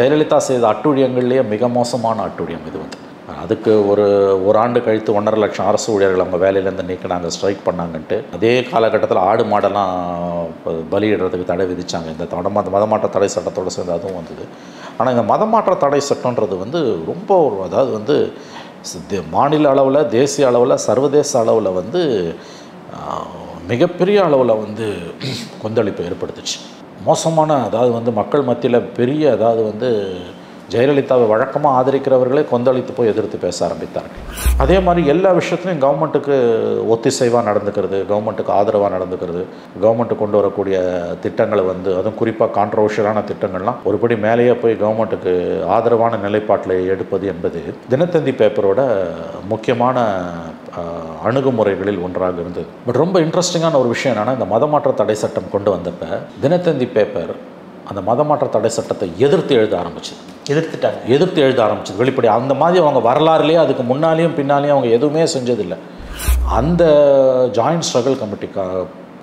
ஜெயலலிதா செய்த அட்டுழியங்கள்லேயே மிக மோசமான அட்டுழியம் இது வந்து அதுக்கு ஒரு ஒரு ஆண்டு கழித்து ஒன்றரை லட்சம் அரசு ஊழியர்கள் அவங்க வேலையிலேருந்து நீக்கினாங்க ஸ்ட்ரைக் பண்ணாங்கன்ட்டு அதே காலகட்டத்தில் ஆடு மாடெல்லாம் ப- பலியிடுறதுக்கு தடை விதிச்சாங்க இந்த தட மத மதமாற்ற தடை சட்டத்தோடு சேர்ந்து அதுவும் வந்தது ஆனால் இந்த மதமாற்ற தடை சட்டன்றது வந்து ரொம்ப ஒரு அதாவது வந்து ஸ்- தே- மாநில அளவில் தேசிய அளவில் சர்வதேச அளவில் வந்து ஆஹ், மிகப்பெரிய அளவில் வந்து கொந்தளிப்பை ஏற்படுத்துச்சு மோசமான அதாவது வந்து மக்கள் மத்தியில் பெரிய அதாவது வந்து ஜெயலலிதாவை வழக்கமாக ஆதரிக்கிறவர்களே கொந்தளித்து போய் எதிர்த்து பேச ஆரம்பித்தார்கள் அதே மாதிரி எல்லா விஷயத்துலையும் கவர்மெண்ட்டுக்கு ஒத்திசைவாக நடந்துக்கிறது கவர்மெண்ட்டுக்கு ஆதரவாக நடந்துக்கிறது கவர்மெண்ட் கொண்டு வரக்கூடிய திட்டங்களை வந்து அதுவும் குறிப்பாக கான்ட்ரவர்ஷியலான திட்டங்கள்லாம் ஒருபடி மேலேயே போய் கவர்மெண்ட்டுக்கு ஆதரவான நிலைப்பாட்டில் எடுப்பது என்பது தினத்தந்தி பேப்பரோட முக்கியமான ஆஹ், அணுகுமுறைகளில் ஒன்றாக இருந்தது பட் ரொம்ப இன்ட்ரெஸ்டிங்கான ஒரு விஷயம் என்னென்னா இந்த மதமாற்ற தடை சட்டம் கொண்டு வந்தப்ப தினத்தந்தி பேப்பர் அந்த மதமாற்ற தடை சட்டத்தை எதிர்த்து எழுத ஆரம்பிச்சது எதிர்த்துட்டாங்க எதிர்த்து எழுத ஆரம்பிச்சது வெளிப்படை அந்த மாதிரி அவங்க வரலாறுலேயே அதுக்கு முன்னாலேயும் பின்னாலேயும் அவங்க எதுவுமே செஞ்சதில்லை அந்த ஜாயிண்ட் ஸ்ட்ரகிள் கமிட்டிக்காக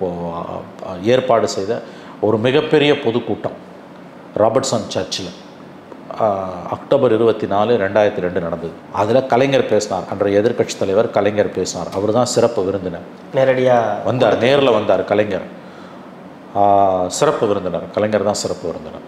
இப்போ ஏற்பாடு செய்த ஒரு மிகப்பெரிய பொதுக்கூட்டம் ராபர்ட்சன் சர்ச்சில் அக்டோபர் இருபத்தி நாலு ரெண்டாயிரத்தி ரெண்டு நடந்தது அதில் கலைஞர் பேசினார் அன்றைய எதிர்க்கட்சி தலைவர் கலைஞர் பேசினார் அவர் தான் சிறப்பு விருந்தினர் நேரடியாக வந்தார் நேரில் வந்தார் கலைஞர் ஆ, சிறப்பு விருந்தினர் கலைஞர் தான் சிறப்பு விருந்தினர்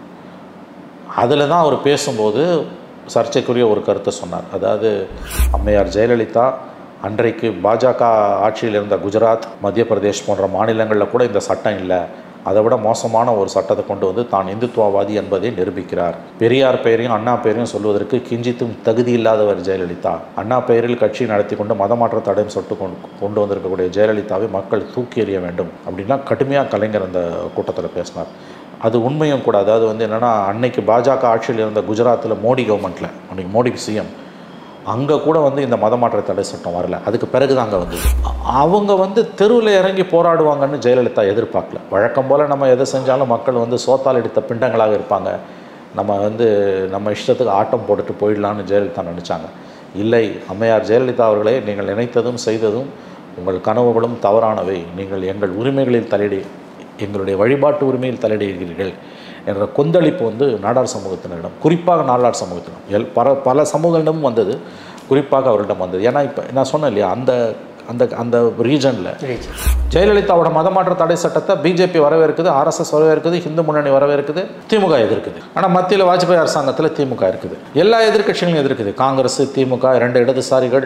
அதில் தான் அவர் பேசும்போது சர்ச்சைக்குரிய ஒரு கருத்தை சொன்னார் அதாவது அம்மையார் ஜெயலலிதா அன்றைக்கு பாஜக ஆட்சியில் இருந்த குஜராத் மத்திய பிரதேஷ் போன்ற மாநிலங்களில் கூட இந்த சட்டம் இல்லை அதை விட மோசமான ஒரு சட்டத்தை கொண்டு வந்து தான் இந்துத்துவவாதி என்பதை நிரூபிக்கிறார் பெரியார் பெயரையும் அண்ணா பெயரையும் சொல்வதற்கு கிஞ்சித்தும் தகுதி இல்லாதவர் ஜெயலலிதா அண்ணா பெயரில் கட்சி நடத்தி கொண்டு மதமாற்ற தடையும் சொட்டு கொண்டு கொண்டு வந்திருக்கக்கூடிய ஜெயலலிதாவை மக்கள் தூக்கி எறிய வேண்டும் அப்படின்னா கடுமையாக கலைஞர் அந்த கூட்டத்தில் பேசினார் அது உண்மையும் கூட அதாவது வந்து என்னென்னா அன்னைக்கு பாஜக ஆட்சியில் இருந்த குஜராத்தில் மோடி கவர்மெண்ட்டில் அன்றைக்கி மோடிக்கு சிஎம் அங்கே கூட வந்து இந்த மதமாற்ற தடை சட்டம் வரல அதுக்கு பிறகு தான் அங்கே வந்தது அ- அவங்க வந்து தெருவில் இறங்கி போராடுவாங்கன்னு ஜெயலலிதா எதிர்பார்க்கல வழக்கம் போல் நம்ம எதை செஞ்சாலும் மக்கள் வந்து சோத்தால் எடுத்த பிண்டங்களாக இருப்பாங்க நம்ம வந்து நம்ம இஷ்டத்துக்கு ஆட்டம் போட்டுட்டு போயிடலான்னு ஜெயலலிதா நினச்சாங்க இல்லை அம்மையார் ஜெயலலிதா அவர்களே நீங்கள் நினைத்ததும் செய்ததும் உங்கள் கனவுகளும் தவறானவை நீங்கள் எங்கள் உரிமைகளில் தலையிடி எங்களுடைய வழிபாட்டு உரிமையில் தலையிடுகிறீர்கள் என்ற கொந்தளிப்பு வந்து நாடார் சமூகத்தினரிடம் குறிப்பாக நாடார் சமூகத்தினம் எல் பல பல சமூகங்களிடமும் வந்தது குறிப்பாக அவரிடம் வந்தது ஏன்னா இப்போ நான் சொன்னேன் இல்லையா அந்த அந்த அந்த ரீஜனில் ஜெயலலிதாவோட மதமாற்ற தடை சட்டத்தை பிஜேபி வரவேற்குது ஆர்எஸ்எஸ் வரவேற்குது இந்து முன்னணி வரவேற்குது திமுக எதிர்க்குது ஆனால் மத்தியில் வாஜ்பாய் அரசாங்கத்தில் திமுக இருக்குது எல்லா எதிர்க்கட்சிகளும் எதிர்க்குது காங்கிரஸ் திமுக இரண்டு இடதுசாரிகள்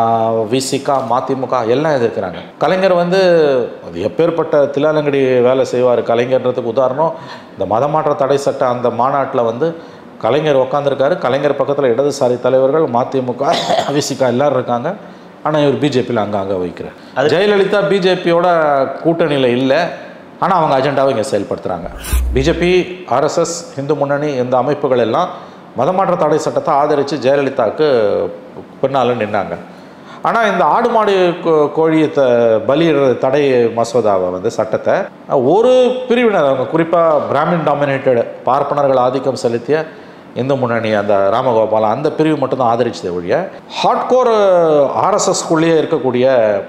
விசிகா மதிமுக எல்லாம் எதிர்க்கிறாங்க கலைஞர் வந்து அது எப்பேற்பட்ட திலாலங்கடி வேலை செய்வார் கலைஞர்ன்றதுக்கு உதாரணம் இந்த மதமாற்ற தடை சட்டம் அந்த மாநாட்டில் வந்து கலைஞர் உட்காந்துருக்காரு கலைஞர் பக்கத்தில் இடதுசாரி தலைவர்கள் மதிமுக விசிகா எல்லாரும் இருக்காங்க ஆனால் இவர் பிஜேபியில் அங்கே அங்கே வைக்கிறார் ஜெயலலிதா பிஜேபியோட கூட்டணியில் இல்லை ஆனால் அவங்க அஜெண்டாவை இங்கே செயல்படுத்துகிறாங்க பிஜேபி ஆர்எஸ்எஸ் இந்து முன்னணி இந்த அமைப்புகள் எல்லாம் மதமாற்ற தடை சட்டத்தை ஆதரித்து ஜெயலலிதாவுக்கு பின்னால் நின்னாங்க ஆனால் இந்த ஆடு மாடு கோ- கோழியை த பலியிடுற தடை மசோதாவை வந்து சட்டத்தை ஒரு பிரிவினர் அவங்க குறிப்பாக பிராமின் டாமினேட்டட் பார்ப்பனர்கள் ஆதிக்கம் செலுத்திய இந்து முன்னணி அந்த ராமகோபாலம் அந்த பிரிவு மட்டும்தான் ஆதரிச்சதை ஒழிய ஹார்ட்கோர் ஆர்எஸ்எஸ்குள்ளேயே இருக்கக்கூடிய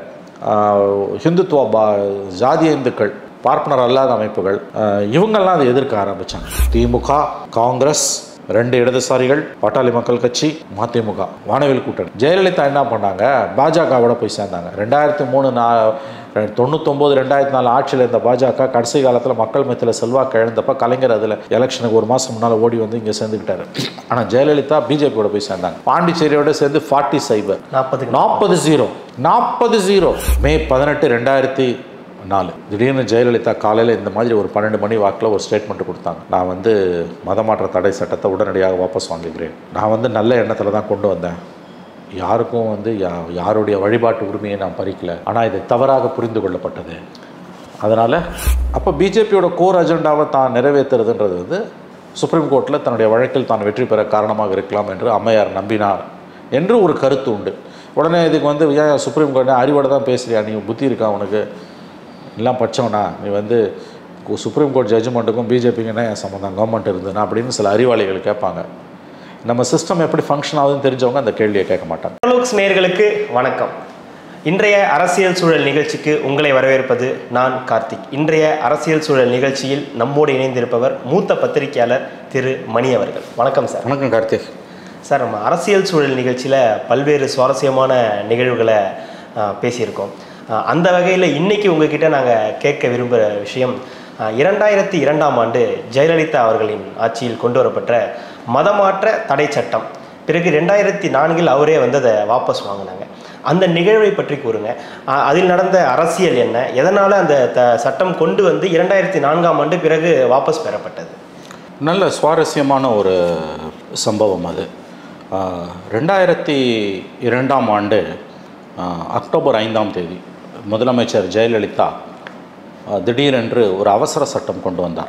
ஆஹ், ஹிந்துத்துவ பா ஜாதிய இந்துக்கள் பார்ப்பனர் அல்லாத அமைப்புகள் ஆஹ், இவங்கெல்லாம் அதை எதிர்க்க ஆரம்பித்தாங்க திமுக காங்கிரஸ் ரெண்டு இடதுசாரிகள் பாட்டாளி மக்கள் கட்சி மதிமுக வானவில் கூட்டணி ஜெயலலிதா என்ன பண்ணாங்க பாஜகவோட போய் சேர்ந்தாங்க ரெண்டாயிரத்தி மூணு நா தொண்ணூத்தொம்பது ரெண்டாயிரத்தி நாலு ஆட்சியில் இருந்த பாஜக கடைசி காலத்தில் மக்கள் மத்தியில் செல்வாக்கு இழந்தப்ப கலைஞர் அதில் எலெக்ஷனுக்கு ஒரு மாதம் முன்னால் ஓடி வந்து இங்கே சேர்ந்துக்கிட்டாரு ஆனால் ஜெயலலிதா பிஜேபியோட போய் சேர்ந்தாங்க பாண்டிச்சேரியோட சேர்ந்து ஃபார்ட்டி சைபர் நாற்பதுக்கு நாற்பது ஜீரோ நாற்பது ஜீரோ மே பதினெட்டு ரெண்டாயிரத்தி நாலு திடீர்னு ஜெயலலிதா காலையில் இந்த மாதிரி ஒரு பன்னெண்டு மணி வாக்கில் ஒரு ஸ்டேட்மெண்ட் கொடுத்தாங்க நான் வந்து மதமாற்ற தடை சட்டத்தை உடனடியாக வாபஸ் வாங்குகிறேன் நான் வந்து நல்ல எண்ணத்தில் தான் கொண்டு வந்தேன் யாருக்கும் வந்து யா யாருடைய வழிபாட்டு உரிமையை நான் பறிக்கல ஆனால் இது தவறாக புரிந்து கொள்ளப்பட்டது அதனால் அப்போ பிஜேபியோட கோர் அஜெண்டாவை தான் நிறைவேற்றுறதுன்றது வந்து சுப்ரீம் கோர்ட்டில் தன்னுடைய வழக்கில் தான் வெற்றி பெற காரணமாக இருக்கலாம் என்று அம்மையார் நம்பினார் என்று ஒரு கருத்து உண்டு உடனே இதுக்கு வந்து ஏன் சுப்ரீம் கோர்ட் அறிவோட தான் பேசுறியா நீ புத்தி இருக்கா உனக்கு எல்லாம் படிச்சவனா நீ வந்து கு- சுப்ரீம் கோர்ட் ஜட்ஜ்மெண்ட்டுக்கும் பிஜேபிக்கு என்ன என் சம்மந்தம் கவர்மெண்ட் இருந்ததுன்னா அப்படின்னு சில அறிவாளிகள் கேட்பாங்க நம்ம சிஸ்டம் எப்படி ஃபங்க்ஷன் ஆகுதுன்னு தெரிஞ்சவங்க அந்த கேள்வியை கேட்க மாட்டாங்க லூக்ஸ் நேர்களுக்கு வணக்கம் இன்றைய அரசியல் சூழல் நிகழ்ச்சிக்கு உங்களை வரவேற்பது நான் கார்த்திக் இன்றைய அரசியல் சூழல் நிகழ்ச்சியில் நம்மோடு இணைந்திருப்பவர் மூத்த பத்திரிகையாளர் திரு மணி அவர்கள் வணக்கம் சார் வணக்கம் கார்த்திக் சார் நம்ம அரசியல் சூழல் நிகழ்ச்சியில் பல்வேறு சுவாரஸ்யமான நிகழ்வுகளை ஆ, பேசியிருக்கோம் ஆ, அந்த வகையில் இன்னைக்கு உங்ககிட்ட நாங்கள் கேட்க விரும்புகிற விஷயம் ஆ, இரண்டாயிரத்தி இரண்டாம் ஆண்டு ஜெயலலிதா அவர்களின் ஆட்சியில் கொண்டு வரப்பட்ட மதமாற்ற தடை சட்டம் பிறகு ரெண்டாயிரத்தி நான்கில் அவரே வந்து அதை வாபஸ் வாங்கினாங்க அந்த நிகழ்வை பற்றி கூறுங்க ஆ, அதில் நடந்த அரசியல் என்ன எதனால் அந்த த சட்டம் கொண்டு வந்து இரண்டாயிரத்தி நான்காம் ஆண்டு பிறகு வாபஸ் பெறப்பட்டது நல்ல சுவாரஸ்யமான ஒரு சம்பவம் அது ஆஹ், ரெண்டாயிரத்தி இரண்டாம் ஆண்டு ஆஹ், அக்டோபர் ஐந்தாம் தேதி முதலமைச்சர் ஜெயலலிதா ஆஹ், திடீரென்று ஒரு அவசர சட்டம் கொண்டு வந்தார்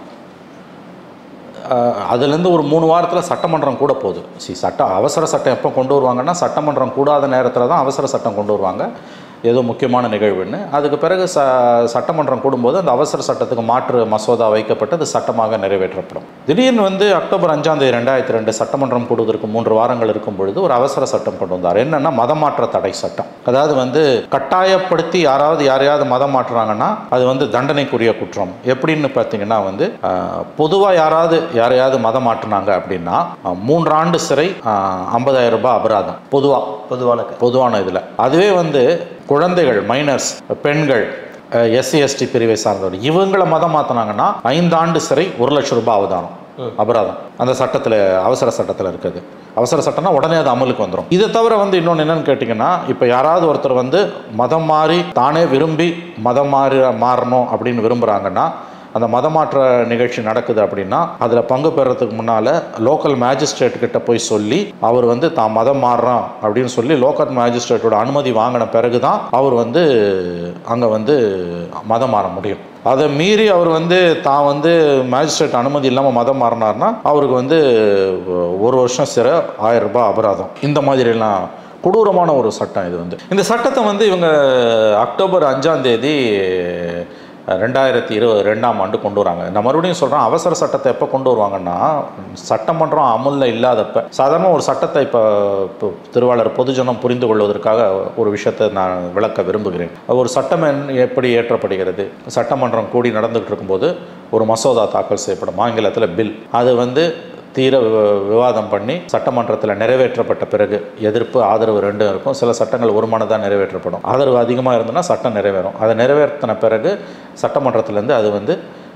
ஆஹ், அதுலேருந்து ஒரு மூணு வாரத்தில் சட்டமன்றம் கூட போகுது சி சட்டம் அவசர சட்டம் எப்போ கொண்டு வருவாங்கன்னா சட்டமன்றம் கூடாத நேரத்தில் தான் அவசர சட்டம் கொண்டு வருவாங்க ஏதோ முக்கியமான நிகழ்வுன்னு அதுக்கு பிறகு ச சட்டமன்றம் கூடும்போது அந்த அவசர சட்டத்துக்கு மாற்று மசோதா வைக்கப்பட்டு அது சட்டமாக நிறைவேற்றப்படும் திடீர்னு வந்து அக்டோபர் அஞ்சாம் தேதி ரெண்டாயிரத்தி ரெண்டு சட்டமன்றம் கூடுவதற்கு மூன்று வாரங்கள் இருக்கும் பொழுது ஒரு அவசர சட்டம் கொண்டு வந்தார் என்னன்னா மதமாற்ற தடை சட்டம் அதாவது வந்து கட்டாயப்படுத்தி யாராவது யாரையாவது மதம் மாற்றுறாங்கன்னா அது வந்து தண்டனைக்குரிய குற்றம் எப்படின்னு பார்த்தீங்கன்னா வந்து பொதுவாக யாராவது யாரையாவது மதம் மாற்றினாங்க அப்படின்னா அஹ், மூன்றாண்டு சிறை ஐம்பதாயிரம் ரூபாய் அபராதம் பொதுவாக பொதுவான கருத்து. பொதுவான இதில் அதுவே வந்து குழந்தைகள் மைனர்ஸ் பெண்கள் எஸ்சி எஸ்டி பிரிவை சார்ந்தவர் இவங்களை மதம் மாற்றினாங்கன்னா ஐந்தாண்டு சிறை ஒரு லட்சம் ரூபாய் அவதானம் அபராதம் அந்த சட்டத்தில் அவசர சட்டத்தில் இருக்குது அவசர சட்டம்னா உடனே அது அமலுக்கு வந்துடும் இதை தவிர வந்து இன்னொன்று என்னன்னு கேட்டிங்கன்னா இப்போ யாராவது ஒருத்தர் வந்து மதம் மாறி தானே விரும்பி மதம் மாறி மாறணும் அப்படின்னு விரும்புகிறாங்கன்னா அந்த மதமாற்ற நிகழ்ச்சி நடக்குது அப்படின்னா அதில் பங்கு பெறத்துக்கு முன்னால் லோக்கல் மேஜிஸ்ட்ரேட் கிட்ட போய் சொல்லி அவர் வந்து தான் மதம் மாறுறான் அப்படின்னு சொல்லி லோக்கல் மேஜிஸ்ட்ரேட்டோட அனுமதி வாங்கின பிறகு தான் அவர் வந்து அங்கே வந்து மதம் மாற முடியும் அதை மீறி அவர் வந்து தான் வந்து மேஜிஸ்ட்ரேட் அனுமதி இல்லாமல் மதம் மாறினார்னா அவருக்கு வந்து ஒரு வருஷம் சிறை ஆயிரம் ரூபாய் அபராதம் இந்த மாதிரிலாம் கொடூரமான ஒரு சட்டம் இது வந்து இந்த சட்டத்தை வந்து இவங்க அக்டோபர் அஞ்சாம் தேதி ரெண்டாயிரத்தி இருபது ரெண்டாம் ஆண்டு கொண்டு வராங்க நான் மறுபடியும் சொல்கிறேன் அவசர சட்டத்தை எப்போ கொண்டு வருவாங்கன்னா சட்டமன்றம் அமலில் இல்லாதப்ப சாதாரண ஒரு சட்டத்தை இப்போ இப்போ திருவாளர் பொதுஜனம் புரிந்து கொள்வதற்காக ஒரு விஷயத்தை நான் விளக்க விரும்புகிறேன் ஒரு சட்டம் என்- எப்படி ஏற்றப்படுகிறது சட்டமன்றம் கூடி நடந்துகிட்டு இருக்கும்போது ஒரு மசோதா தாக்கல் செய்யப்படும் ஆங்கிலத்தில் பில் அது வந்து தீர விவ- விவாதம் பண்ணி சட்டமன்றத்தில் நிறைவேற்றப்பட்ட பிறகு எதிர்ப்பு ஆதரவு ரெண்டும் இருக்கும் சில சட்டங்கள் ஒரு மனதாக நிறைவேற்றப்படும் ஆதரவு அதிகமாக இருந்ததுன்னா சட்டம் நிறைவேறும் அதை நிறைவேற்றின பிறகு சட்டமன்றத்திலேருந்து அது வந்து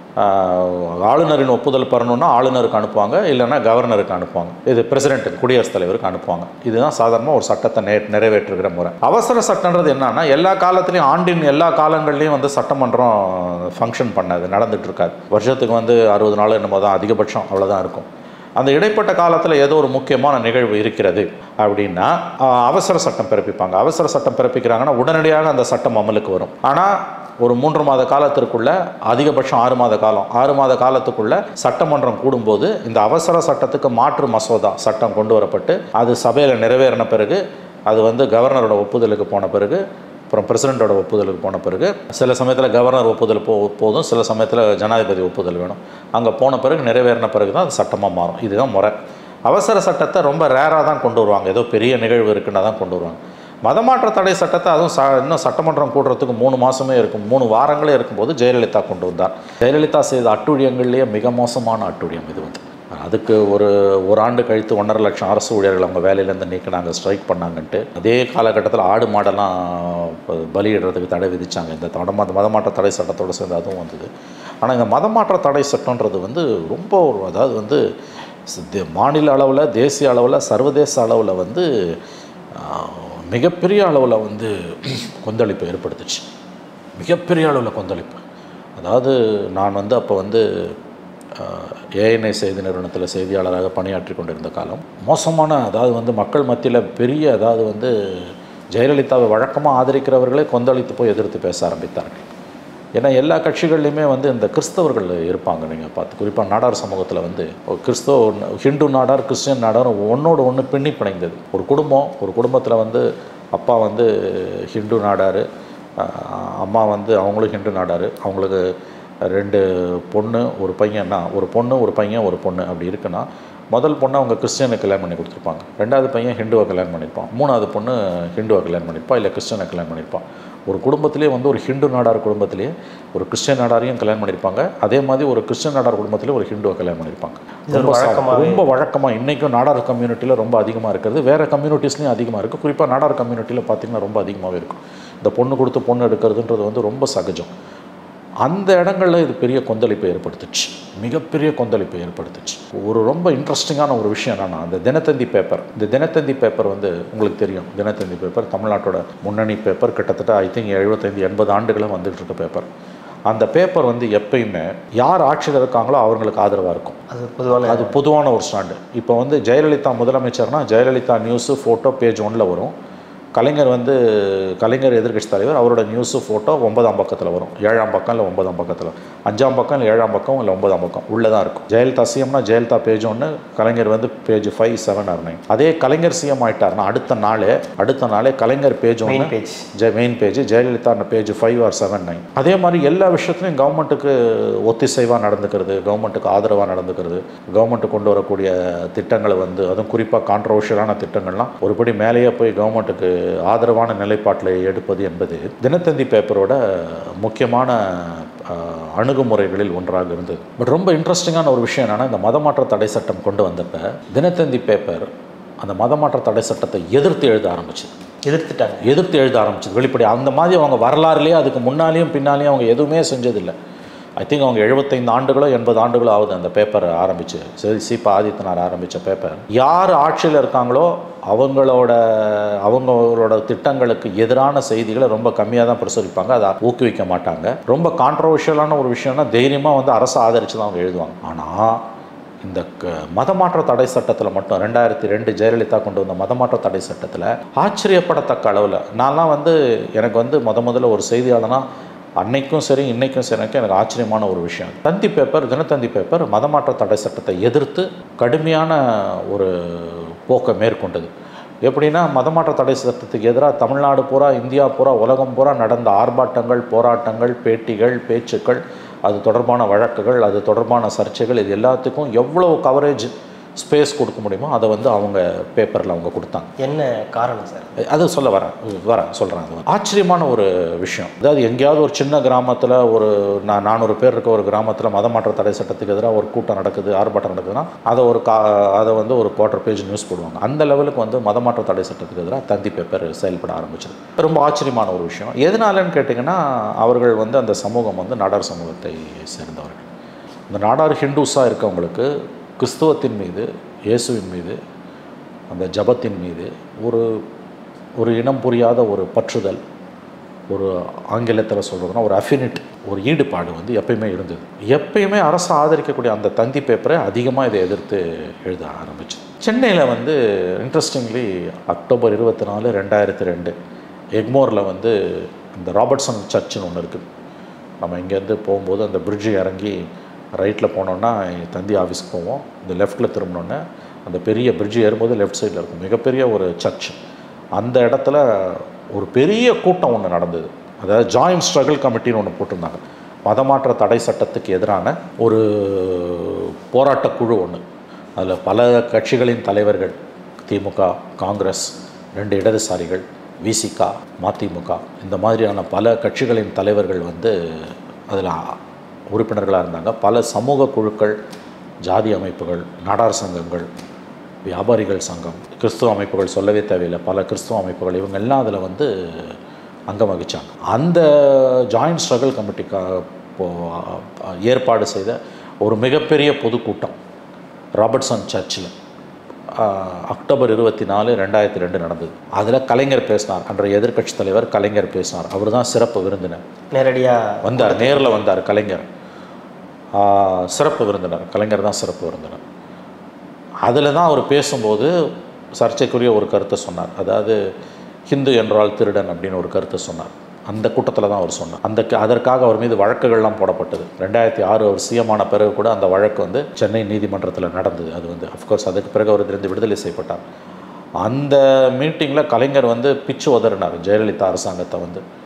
ஆஹ், ஆளுநரின் ஒப்புதல் பெறணும்னா ஆளுநருக்கு அனுப்புவாங்க இல்லைன்னா கவர்னருக்கு அனுப்புவாங்க இது பிரசிடென்ட் குடியரசுத் தலைவருக்கு அனுப்புவாங்க இதுதான் சாதாரணமாக ஒரு சட்டத்தை நே நிறைவேற்றுகிற முறை அவசர சட்டன்றது என்னன்னா எல்லா காலத்துலேயும் ஆண்டின் எல்லா காலங்கள்லையும் வந்து சட்டமன்றம் ஃபங்க்ஷன் பண்ணாது நடந்துட்டு இருக்காது வருஷத்துக்கு வந்து அறுபது நாள் என்னமோ தான் அதிகபட்சம் அவ்வளோதான் இருக்கும் அந்த இடைப்பட்ட காலத்தில் ஏதோ ஒரு முக்கியமான நிகழ்வு இருக்கிறது அப்படின்னா ஆஹ், அவசர சட்டம் பிறப்பிப்பாங்க அவசர சட்டம் பிறப்பிக்கிறாங்கன்னா உடனடியாக அந்த சட்டம் அமலுக்கு வரும் ஆனால் ஒரு மூன்று மாத காலத்திற்குள்ள அதிகபட்சம் ஆறு மாத காலம் ஆறு மாத காலத்துக்குள்ள சட்டமன்றம் கூடும்போது இந்த அவசர சட்டத்துக்கு மாற்று மசோதா சட்டம் கொண்டு வரப்பட்டு அது சபையில் நிறைவேறின பிறகு அது வந்து கவர்னரோட ஒப்புதலுக்கு போன பிறகு அப்புறம் பிரசிடெண்ட்டோட ஒப்புதலுக்கு போன பிறகு சில சமயத்தில் கவர்னர் ஒப்புதல் போ போதும் சில சமயத்தில் ஜனாதிபதி ஒப்புதல் வேணும் அங்கே போன பிறகு நிறைவேறின பிறகு தான் அது சட்டமாக மாறும் இதுதான் முறை அவசர சட்டத்தை ரொம்ப ரேராக தான் கொண்டு வருவாங்க ஏதோ பெரிய நிகழ்வு இருக்குன்னா தான் கொண்டு வருவாங்க மதமாற்ற தடை சட்டத்தை அதுவும் ச இன்னும் சட்டமன்றம் கூடுறதுக்கு மூணு மாதமே இருக்கும் மூணு வாரங்களே இருக்கும்போது ஜெயலலிதா கொண்டு வந்தார் ஜெயலலிதா செய்த அட்டுழியங்கள்லேயே மிக மோசமான அட்டுழியம் இது வந்து அதுக்கு ஒரு ஒரு ஆண்டு கழித்து ஒன்றரை லட்சம் அரசு ஊழியர்கள் அவங்க வேலையிலேருந்து நீக்கினாங்க ஸ்ட்ரைக் பண்ணாங்கன்ட்டு அதே காலகட்டத்தில் ஆடு மாடெல்லாம் ப- பலியிடுறதுக்கு தடை விதிச்சாங்க இந்த தட மத மதமாற்ற தடை சட்டத்தோடு சேர்ந்து அதுவும் வந்தது ஆனால் இந்த மதமாற்ற தடை சட்டன்றது வந்து ரொம்ப ஒரு அதாவது வந்து சி- தே- மாநில அளவில் தேசிய அளவில் சர்வதேச அளவில் வந்து ஆஹ், மிகப்பெரிய அளவில் வந்து கொந்தளிப்பை ஏற்படுத்துச்சு மிகப்பெரிய அளவில் கொந்தளிப்பு அதாவது நான் வந்து அப்போ வந்து ஏஎன்ஐ செய்தி நிறுவனத்தில் செய்தியாளராக பணியாற்றி கொண்டிருந்த காலம் மோசமான அதாவது வந்து மக்கள் மத்தியில் பெரிய அதாவது வந்து ஜெயலலிதாவை வழக்கமாக ஆதரிக்கிறவர்களே கொந்தளித்து போய் எதிர்த்து பேச ஆரம்பித்தார்கள் ஏன்னா எல்லா கட்சிகள்லையுமே வந்து இந்த கிறிஸ்தவர்கள் இருப்பாங்க நீங்கள் பார்த்து குறிப்பாக நாடார் சமூகத்தில் வந்து ஒரு கிறிஸ்தவ ஹிந்து நாடார் கிறிஸ்டியன் நாடார் ஒன்றோடு ஒன்று பின்னி பிணைந்தது ஒரு குடும்பம் ஒரு குடும்பத்தில் வந்து அப்பா வந்து ஹிந்து நாடார் அஹ் அம்மா வந்து அவங்களும் ஹிந்து நாடார் அவங்களுக்கு ரெண்டு பொண்ணு ஒரு பையன்னா ஒரு பொண்ணு ஒரு பையன் ஒரு பொண்ணு அப்படி இருக்குன்னா முதல் பொண்ணை அவங்க கிறிஸ்டியனை கல்யாணம் பண்ணி கொடுத்துருப்பாங்க ரெண்டாவது பையன் ஹிந்துவை கல்யாணம் பண்ணியிருப்பான் மூணாவது பொண்ணு ஹிந்துவை கல்யாணம் பண்ணியிருப்பா இல்லை கிறிஸ்டியனை கல்யாணம் பண்ணியிருப்பான் ஒரு குடும்பத்திலே வந்து ஒரு ஹிந்து நாடார் குடும்பத்திலேயே ஒரு கிறிஸ்டியன் நாடாரையும் கல்யாணம் பண்ணியிருப்பாங்க அதே மாதிரி ஒரு கிறிஸ்டியன் நாடார் குடும்பத்திலே ஒரு ஹிந்துவை கல்யாணம் பண்ணியிருப்பாங்க இது ஒரு ரொம்ப சா- வழக்கமாவே- ரொம்ப வழக்கமாக இன்றைக்கும் நாடார் கம்யூனிட்டியில் ரொம்ப அதிகமாக இருக்கிறது வேறு கம்யூனிட்டிஸ்லையும் அதிகமாக இருக்குது குறிப்பாக நாடார் கம்யூனிட்டியில் பார்த்திங்கன்னா ரொம்ப அதிகமாகவே இருக்கும் இந்த பொண்ணு கொடுத்து பொண்ணு எடுக்கிறதுன்றது வந்து ரொம்ப சகஜம் அந்த இடங்களில் இது பெரிய கொந்தளிப்பை ஏற்படுத்துச்சு மிகப்பெரிய கொந்தளிப்பை ஏற்படுத்துச்சு ஒரு ரொம்ப இன்ட்ரெஸ்டிங்கான ஒரு விஷயம் என்னன்னா அந்த தினத்தந்தி பேப்பர் இந்த தினத்தந்தி பேப்பர் வந்து உங்களுக்கு தெரியும் தினத்தந்தி பேப்பர் தமிழ்நாட்டோட முன்னணி பேப்பர் கிட்டத்தட்ட ஐ திங்க் எழுபத்தைந்து எண்பது ஆண்டுகளாக வந்துட்டு இருக்க பேப்பர் அந்த பேப்பர் வந்து எப்பயுமே யார் ஆட்சியில் இருக்காங்களோ அவங்களுக்கு ஆதரவாக இருக்கும் அது பொதுவான அது பொதுவான ஒரு ஸ்டாண்டு இப்போ வந்து ஜெயலலிதா முதலமைச்சர்னா ஜெயலலிதா நியூஸு ஃபோட்டோ பேஜ் ஒன்றில் வரும் கலைஞர் வந்து கலைஞர் எதிர்க்கட்சி தலைவர் அவரோட நியூஸு ஃபோட்டோ ஒன்பதாம் பக்கத்தில் வரும் ஏழாம் பக்கம் இல்லை ஒன்பதாம் பக்கத்தில் அஞ்சாம் பக்கம் இல்லை ஏழாம் பக்கம் இல்லை ஒன்பதாம் பக்கம் உள்ளே தான் இருக்கும் ஜெயலலிதா சிஎம்னா ஜெயலலிதா பேஜ் ஒன்று கலைஞர் வந்து page five seven or nine அதே கலைஞர் சிஎம் ஆயிட்டார்னா அடுத்த நாளே அடுத்த நாளே கலைஞர் பேஜ் மெயின் ஒன்று page J main page Jayalalithaa page five or seven nine அதே மாதிரி எல்லா விஷயத்துலையும் கவர்மெண்ட்டுக்கு ஒத்திசைவாக நடந்துக்கிறது கவர்மெண்ட்டுக்கு ஆதரவாக நடந்துக்கிறது கவர்மெண்ட்டு கொண்டு வரக்கூடிய திட்டங்களை வந்து அதுவும் குறிப்பாக கான்ட்ரவர்ஷியலான திட்டங்கள்லாம் ஒருபடி மேலேயே போய் கவர்மெண்ட்டுக்கு ஆதரவான நிலைப்பாட்டில் எடுப்பது என்பது தினத்தந்தி பேப்பரோட முக்கியமான ஆஹ், அணுகுமுறைகளில் ஒன்றாக இருந்தது பட் ரொம்ப இன்ட்ரெஸ்டிங்கான ஒரு விஷயம் என்னென்னா இந்த மதமாற்ற தடை சட்டம் கொண்டு வந்தப்ப தினத்தந்தி பேப்பர் அந்த மதமாற்ற தடை சட்டத்தை எதிர்த்து எழுத ஆரம்பிச்சது எதிர்த்துட்டாங்க எதிர்த்து எழுத ஆரம்பிச்சது வெளிப்படை அந்த மாதிரி அவங்க வரலாறுலேயே அதுக்கு முன்னாலேயும் பின்னாலேயும் அவங்க எதுவுமே செஞ்சதில்லை ஐ திங்க் அவங்க எழுபத்தைந்து ஆண்டுகளோ எண்பது ஆண்டுகளோ ஆகுது அந்த பேப்பர் ஆரம்பிச்சு சரி சீபா ஆதித்தனார் ஆரம்பித்த பேப்பர் யார் ஆட்சியில் இருக்காங்களோ அவங்களோட அவங்களோட திட்டங்களுக்கு எதிரான செய்திகளை ரொம்ப கம்மியாக தான் பிரசுரிப்பாங்க அதை ஊக்குவிக்க மாட்டாங்க ரொம்ப கான்ட்ரவர்ஷியலான ஒரு விஷயம்னா தைரியமாக வந்து அரசு ஆதரித்து தான் அவங்க எழுதுவாங்க ஆனால் இந்த க- மதமாற்ற தடை சட்டத்தில் மட்டும் ரெண்டாயிரத்தி ரெண்டு ஜெயலலிதா கொண்டு வந்த மதமாற்ற தடை சட்டத்தில் ஆச்சரியப்படத்தக்க அளவில் நான்லாம் வந்து எனக்கு வந்து முத முதல்ல ஒரு செய்தியாளனா அன்னைக்கும் சரி இன்னைக்கும் சரி எனக்கு எனக்கு ஆச்சரியமான ஒரு விஷயம் தந்தி பேப்பர் தினத்தந்தி பேப்பர் மதமாற்ற தடை சட்டத்தை எதிர்த்து கடுமையான ஒரு போக்கை மேற்கொண்டது எப்படின்னா மதமாற்ற தடை சட்டத்துக்கு எதிராக தமிழ்நாடு பூரா இந்தியா பூரா உலகம் பூரா நடந்த ஆர்ப்பாட்டங்கள் போராட்டங்கள் பேட்டிகள் பேச்சுக்கள் அது தொடர்பான வழக்குகள் அது தொடர்பான சர்ச்சைகள் இது எல்லாத்துக்கும் எவ்வளவு கவரேஜ் ஸ்பேஸ் கொடுக்க முடியுமோ அதை வந்து அவங்க பேப்பரில் அவங்க கொடுத்தாங்க என்ன காரணம் சார் அது சொல்ல வரேன் வரேன் சொல்கிறேன் அது ஆச்சரியமான ஒரு விஷயம் அதாவது எங்கேயாவது ஒரு சின்ன கிராமத்தில் ஒரு நான் நானூறு பேர் இருக்க ஒரு கிராமத்தில் மதமாற்ற தடை சட்டத்துக்கு எதிராக ஒரு கூட்டம் நடக்குது ஆர்ப்பாட்டம் நடக்குதுன்னா அதை ஒரு கா அதை வந்து ஒரு குவார்டர் பேஜ் நியூஸ் போடுவாங்க அந்த லெவலுக்கு வந்து மதமாற்ற தடை சட்டத்துக்கு எதிராக தந்தி பேப்பர் செயல்பட ஆரம்பிச்சது ரொம்ப ஆச்சரியமான ஒரு விஷயம் எதனாலன்னு கேட்டிங்கன்னா அவர்கள் வந்து அந்த சமூகம் வந்து நாடார் சமூகத்தை சேர்ந்தவர்கள் இந்த நாடார் ஹிந்துஸாக இருக்கவங்களுக்கு கிறிஸ்துவத்தின் மீது இயேசுவின் மீது அந்த ஜபத்தின் மீது ஒரு ஒரு இனம் புரியாத ஒரு பற்றுதல் ஒரு ஆங்கிலத்தில் சொல்கிறதுனா ஒரு அஃபினிட் ஒரு ஈடுபாடு வந்து எப்பயுமே இருந்தது எப்பயுமே அரசு ஆதரிக்கக்கூடிய அந்த தந்தி பேப்பரை அதிகமாக இதை எதிர்த்து எழுத ஆரம்பிச்சு சென்னையில் வந்து இன்ட்ரெஸ்டிங்லி அக்டோபர் இருபத்தி நாலு ரெண்டாயிரத்தி ரெண்டு எக்மோரில் வந்து இந்த ராபர்ட்சன் சர்ச்சுன்னு ஒன்று இருக்குது நம்ம இங்கேருந்து போகும்போது அந்த பிரிட்ஜு இறங்கி ரைட்டில் போனோன்னா தந்தி ஆஃபீஸ்க்கு போவோம் இந்த லெஃப்ட்டில் திரும்பினோன்னே அந்த பெரிய பிரிட்ஜு ஏறும்போது லெஃப்ட் சைடில் இருக்கும் மிகப்பெரிய ஒரு சர்ச் அந்த இடத்துல ஒரு பெரிய கூட்டம் ஒன்று நடந்தது அதாவது ஜாயின்ட் ஸ்ட்ரகிள் கமிட்டின்னு ஒன்று போட்டிருந்தாங்க மதமாற்ற தடை சட்டத்துக்கு எதிரான ஒரு போராட்டக் குழு ஒன்று அதில் பல கட்சிகளின் தலைவர்கள் திமுக காங்கிரஸ் ரெண்டு இடதுசாரிகள் விசிகா மதிமுக இந்த மாதிரியான பல கட்சிகளின் தலைவர்கள் வந்து அதில் உறுப்பினர்களாக இருந்தாங்க பல சமூக குழுக்கள் ஜாதி அமைப்புகள் நாடார் சங்கங்கள் வியாபாரிகள் சங்கம் கிறிஸ்துவ அமைப்புகள் சொல்லவே தேவையில்லை பல கிறிஸ்துவ அமைப்புகள் இவங்க எல்லாம் அதில் வந்து அங்கம் வகிச்சாங்க அந்த ஜாயிண்ட் ஸ்ட்ரகிள் கமிட்டிக்காக இப்போ ஏற்பாடு செய்த ஒரு மிகப்பெரிய பொதுக்கூட்டம் ராபர்ட்சன் சர்ச்சில் அக்டோபர் இருபத்தி நாலு ரெண்டாயிரத்தி ரெண்டு நடந்தது அதில் கலைஞர் பேசினார் அன்றைய எதிர்க்கட்சி தலைவர் கலைஞர் பேசினார் அவர் தான் சிறப்பு விருந்தினர் நேரடியாக வந்தார் நேரில் வந்தார் கலைஞர் ஆ, சிறப்பு விருந்தினர் கலைஞர் தான் சிறப்பு விருந்தினர் அதில் தான் அவர் பேசும்போது சர்ச்சைக்குரிய ஒரு கருத்தை சொன்னார் அதாவது ஹிந்து என்றால் திருடன் அப்படின்னு ஒரு கருத்தை சொன்னார் அந்த கூட்டத்தில் தான் அவர் சொன்னார் அந்த அதற்காக அவர் மீது வழக்குகள்லாம் போடப்பட்டது ரெண்டாயிரத்தி ஆறு அவர் சிஎமான பிறகு கூட அந்த வழக்கு வந்து சென்னை நீதிமன்றத்தில் நடந்தது அது வந்து அஃப்கோர்ஸ் அதுக்கு பிறகு அவர் இருந்து விடுதலை செய்யப்பட்டார் அந்த மீட்டிங்கில் கலைஞர் வந்து பிச்சு உதறினார் ஜெயலலிதா அரசாங்கத்தை வந்து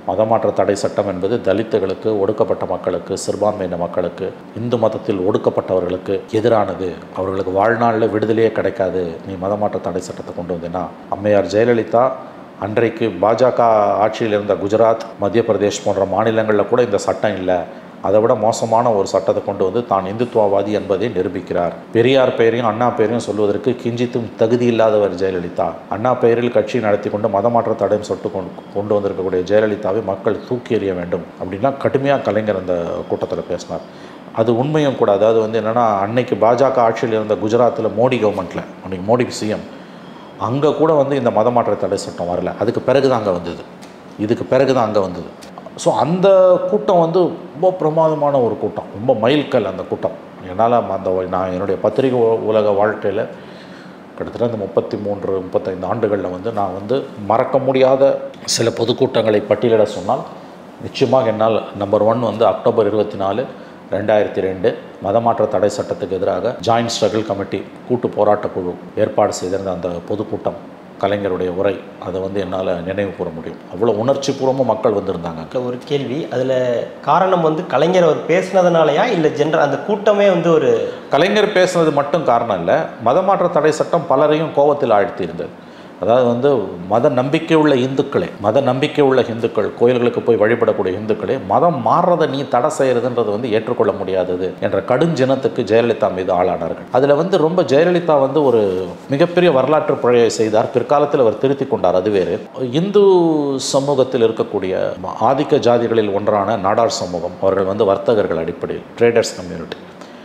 மதமாற்ற தடை சட்டம் என்பது தலித்துகளுக்கு ஒடுக்கப்பட்ட மக்களுக்கு சிறுபான்மையின மக்களுக்கு இந்து மதத்தில் ஒடுக்கப்பட்டவர்களுக்கு எதிரானது அவர்களுக்கு வாழ்நாளில் விடுதலையே கிடைக்காது நீ மதமாற்ற தடை சட்டத்தை கொண்டு வந்தேன்னா அம்மையார் ஜெயலலிதா அன்றைக்கு பாஜக ஆட்சியில் இருந்த குஜராத் மத்திய பிரதேஷ் போன்ற மாநிலங்களில் கூட இந்த சட்டம் இல்லை அதை விட மோசமான ஒரு சட்டத்தை கொண்டு வந்து தான் இந்துத்துவவாதி என்பதை நிரூபிக்கிறார் பெரியார் பெயரையும் அண்ணா பெயரையும் சொல்வதற்கு கிஞ்சித்தும் தகுதி இல்லாதவர் ஜெயலலிதா அண்ணா பெயரில் கட்சி நடத்தி கொண்டு மதமாற்ற தடையும் சொட்டு கொண்டு கொண்டு வந்திருக்கக்கூடிய ஜெயலலிதாவை மக்கள் தூக்கி எறிய வேண்டும் அப்படின்னா கடுமையாக கலைஞர் அந்த கூட்டத்தில் பேசினார் அது உண்மையும் கூட அதாவது வந்து என்னென்னா அன்னைக்கு பாஜக ஆட்சியில் இருந்த குஜராத்தில் மோடி கவர்மெண்ட்டில் அன்றைக்கி மோடி சிஎம் அங்கே கூட வந்து இந்த மதமாற்ற தடை சட்டம் வரல அதுக்கு பிறகு தான் அங்கே வந்தது இதுக்கு பிறகு தான் அங்கே வந்தது ஸோ அந்த கூட்டம் வந்து ரொம்ப பிரமாதமான ஒரு கூட்டம் ரொம்ப மைல்கல் அந்த கூட்டம் என்னால் அந்த நான் என்னுடைய பத்திரிகை உ- உலக வாழ்க்கையில் கிட்டத்தட்ட இந்த முப்பத்தி மூன்று முப்பத்தைந்து ஆண்டுகளில் வந்து நான் வந்து மறக்க முடியாத சில பொதுக்கூட்டங்களை பட்டியலிட சொன்னால் நிச்சயமாக என்னால் நம்பர் ஒன் வந்து அக்டோபர் இருபத்தி நாலு ரெண்டாயிரத்தி ரெண்டு மதமாற்ற தடை சட்டத்துக்கு எதிராக ஜாயின்ட் ஸ்ட்ரகிள் கமிட்டி கூட்டு போராட்டக் குழு ஏற்பாடு செய்திருந்த அந்த பொதுக்கூட்டம் கலைஞருடைய உரை அதை வந்து என்னால் நினைவு கூற முடியும் அவ்வளோ உணர்ச்சிபூர்வமாக மக்கள் வந்திருந்தாங்க அங்க ஒரு கேள்வி அதில் காரணம் வந்து கலைஞர் அவர் பேசினதுனாலயா இல்லை ஜென்ரல் அந்த கூட்டமே வந்து ஒரு கலைஞர் பேசுனது மட்டும் காரணம் இல்லை மதமாற்ற தடை சட்டம் பலரையும் கோபத்தில் ஆழ்த்தி இருந்தது அதாவது வந்து மத நம்பிக்கை உள்ள இந்துக்களே மத நம்பிக்கை உள்ள இந்துக்கள் கோயில்களுக்கு போய் வழிபடக்கூடிய இந்துக்களே மதம் மாறுறதை நீ தடை செய்யறதுன்றது வந்து ஏற்றுக்கொள்ள முடியாதது என்ற கடுஞ்சினத்துக்கு ஜெயலலிதா மீது ஆளானார்கள் அதில் வந்து ரொம்ப ஜெயலலிதா வந்து ஒரு மிகப்பெரிய வரலாற்று பிழையை செய்தார் பிற்காலத்தில் அவர் திருத்தி கொண்டார் அது வேறு இந்து சமூகத்தில் இருக்கக்கூடிய ஆதிக்க ஜாதிகளில் ஒன்றான நாடார் சமூகம் அவர்கள் வந்து வர்த்தகர்கள் அடிப்படையில் ட்ரேடர்ஸ் கம்யூனிட்டி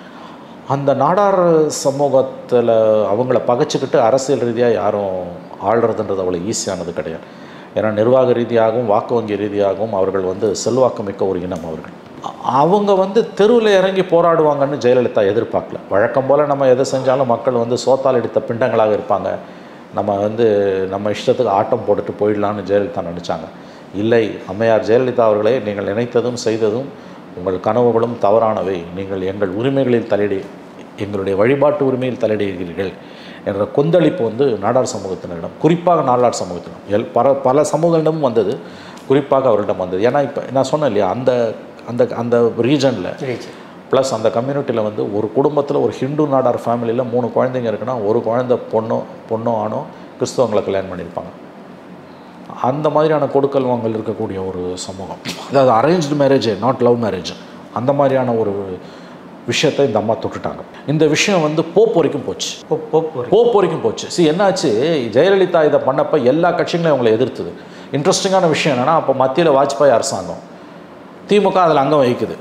அந்த நாடார் சமூகத்தில் அவங்கள பகைச்சிக்கிட்டு அரசியல் ரீதியாக யாரும் ஆள்றதுன்றது அவ்வளோ ஈஸியானது கிடையாது ஏன்னா நிர்வாக ரீதியாகவும் வாக்கு வங்கி ரீதியாகவும் அவர்கள் வந்து செல்வாக்கு மிக்க ஒரு இனம் அவர்கள் அ- அவங்க வந்து தெருவில் இறங்கி போராடுவாங்கன்னு ஜெயலலிதா எதிர்பார்க்கல வழக்கம் போல் நம்ம எதை செஞ்சாலும் மக்கள் வந்து சோத்தால் அடித்த பிண்டங்களாக இருப்பாங்க நம்ம வந்து நம்ம இஷ்டத்துக்கு ஆட்டம் போட்டுட்டு போயிடலான்னு ஜெயலலிதா நினச்சாங்க இல்லை அம்மையார் ஜெயலலிதா அவர்களே நீங்கள் நினைத்ததும் செய்ததும் உங்கள் கனவுகளும் தவறானவை நீங்கள் எங்கள் உரிமைகளில் தலையிடி எங்களுடைய வழிபாட்டு உரிமையில் தலையிடுகிறீர்கள் என்ற கொந்தளிப்பு வந்து நாடார் சமூகத்தினரிடம் குறிப்பாக நாடார் சமூகத்தினம் எல் பல பல சமூகங்களிடமும் வந்தது குறிப்பாக அவரிடம் வந்தது ஏன்னா இப்போ நான் சொன்னேன் இல்லையா அந்த அந்த அந்த ரீஜனில் ப்ளஸ் அந்த கம்யூனிட்டியில் வந்து ஒரு குடும்பத்தில் ஒரு ஹிந்து நாடார் ஃபேமிலியில் மூணு குழந்தைங்க இருக்குன்னா ஒரு குழந்தை பொண்ணோ பொண்ணோ ஆணோ கிறிஸ்தவங்களை கல்யாணம் பண்ணியிருப்பாங்க அந்த மாதிரியான கொடுக்கல் வாங்கல் இருக்கக்கூடிய ஒரு சமூகம் அதாவது arranged marriage not love marriage அந்த மாதிரியான ஒரு விஷயத்தை இந்த அம்மா தொட்டுட்டாங்க இந்த விஷயம் வந்து போப் வரைக்கும் போச்சு போ- போக்கு போப் வரைக்கும் போச்சு சி என்னாச்சு ஜெயலலிதா இதை பண்ணப்ப எல்லா கட்சிகளும் அவங்களை எதிர்த்தது இன்ட்ரெஸ்டிங்கான விஷயம் என்னென்னா அப்போ மத்தியில் வாஜ்பாய் அரசாங்கம் திமுக அதில் அங்கம் வகிக்குது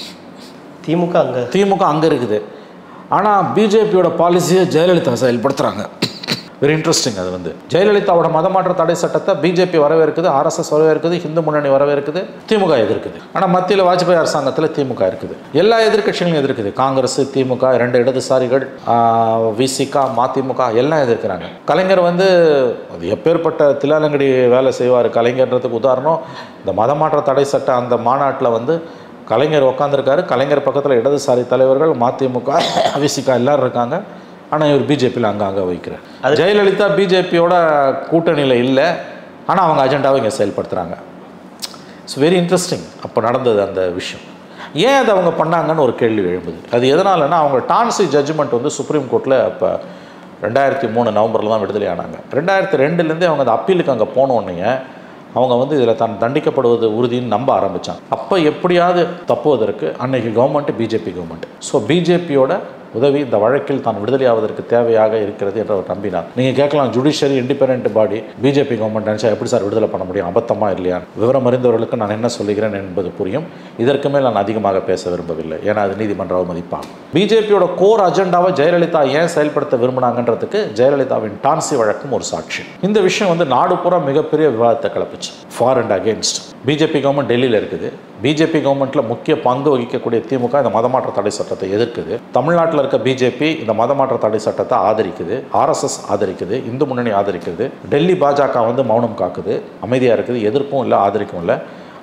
திமுக அங்க திமுக அங்கே இருக்குது ஆனால் பிஜேபியோட பாலிசியை ஜெயலலிதா செயல்படுத்துகிறாங்க வெரி இன்ட்ரெஸ்டிங் அது வந்து ஜெயலலிதாவோட மதமாற்ற தடை சட்டத்தை பிஜேபி வரவேற்குது ஆர்எஸ்எஸ் வரவேற்குது இந்து முன்னணி வரவேற்குது திமுக எதிர்க்குது ஆனால் மத்தியில் வாஜ்பாய் அரசாங்கத்தில் திமுக இருக்குது எல்லா எதிர்க்கட்சிகளும் எதிர்க்குது காங்கிரஸ் திமுக ரெண்டு இடதுசாரிகள் விசிகா மதிமுக எல்லாம் எதிர்க்கிறாங்க கலைஞர் வந்து அது எப்பேற்பட்ட தில்லாலங்கடி வேலை செய்வார் கலைஞர்ன்றதுக்கு உதாரணம் இந்த மதமாற்ற தடை சட்ட அந்த மாநாட்டில் வந்து கலைஞர் உட்காந்துருக்காரு கலைஞர் பக்கத்தில் இடதுசாரி தலைவர்கள் மதிமுக விசிகா எல்லாரும் இருக்காங்க ஆனால் இவர் பிஜேபியில் அங்கே அங்கே வைக்கிறார் ஜெயலலிதா பிஜேபியோட கூட்டணியில் இல்லை ஆனால் அவங்க அஜெண்டாவை இங்கே செயல்படுத்துகிறாங்க இட்ஸ் வெரி இன்ட்ரெஸ்டிங் அப்போ நடந்தது அந்த விஷயம் ஏன் அதை அவங்க பண்ணாங்கன்னு ஒரு கேள்வி எழும்புது அது எதனாலன்னா அவங்க டான்சி ஜட்ஜ்மெண்ட் வந்து சுப்ரீம் கோர்ட்டில் அப்போ ரெண்டாயிரத்தி மூணு நவம்பரில் தான் விடுதலை ஆனாங்க ரெண்டாயிரத்தி ரெண்டுலேருந்தே அவங்க அந்த அப்பீலுக்கு அங்கே போனோடனே அவங்க வந்து இதில் தான் தண்டிக்கப்படுவது உறுதின்னு நம்ப ஆரம்பித்தாங்க அப்போ எப்படியாவது தப்புவதற்கு அன்னைக்கு கவர்மெண்ட் பிஜேபி கவர்மெண்ட் ஸோ பிஜேபியோட உதவி இந்த வழக்கில் தான் விடுதலை ஆவதற்கு தேவையாக இருக்கிறது என்று அவர் நம்பினார் நீங்கள் கேட்கலாம் judiciary independent body BJP government நினச்சா எப்படி சார் விடுதலை பண்ண முடியும் அபத்தமா இல்லையா விவரம் அறிந்தவர்களுக்கு நான் என்ன சொல்லுகிறேன் என்பது புரியும் இதற்கு மேல் நான் அதிகமாக பேச விரும்பவில்லை ஏன்னா அது நீதிமன்ற அவமதிப்பாகும் பிஜேபியோட கோர் அஜெண்டாவை ஜெயலலிதா ஏன் செயல்படுத்த விரும்பினாங்கன்றதுக்கு ஜெயலலிதாவின் டான்சி வழக்கும் ஒரு சாட்சி இந்த விஷயம் வந்து நாடு பூரா மிகப்பெரிய விவாதத்தை கிளப்பிச்சு for and against BJP government டெல்லியில் இருக்குது பிஜேபி கவர்மெண்ட்டில் முக்கிய பங்கு வகிக்கக்கூடிய திமுக இந்த மதமாற்ற தடை சட்டத்தை எதிர்க்குது தமிழ்நாட்டில் இருக்க பிஜேபி இந்த மதமாற்ற தடை சட்டத்தை ஆதரிக்குது ஆர்எஸ்எஸ் ஆதரிக்குது இந்து முன்னணி ஆதரிக்குது டெல்லி பாஜக வந்து மௌனம் காக்குது அமைதியாக இருக்குது எதிர்ப்பும் இல்லை ஆதரிக்கும் இல்லை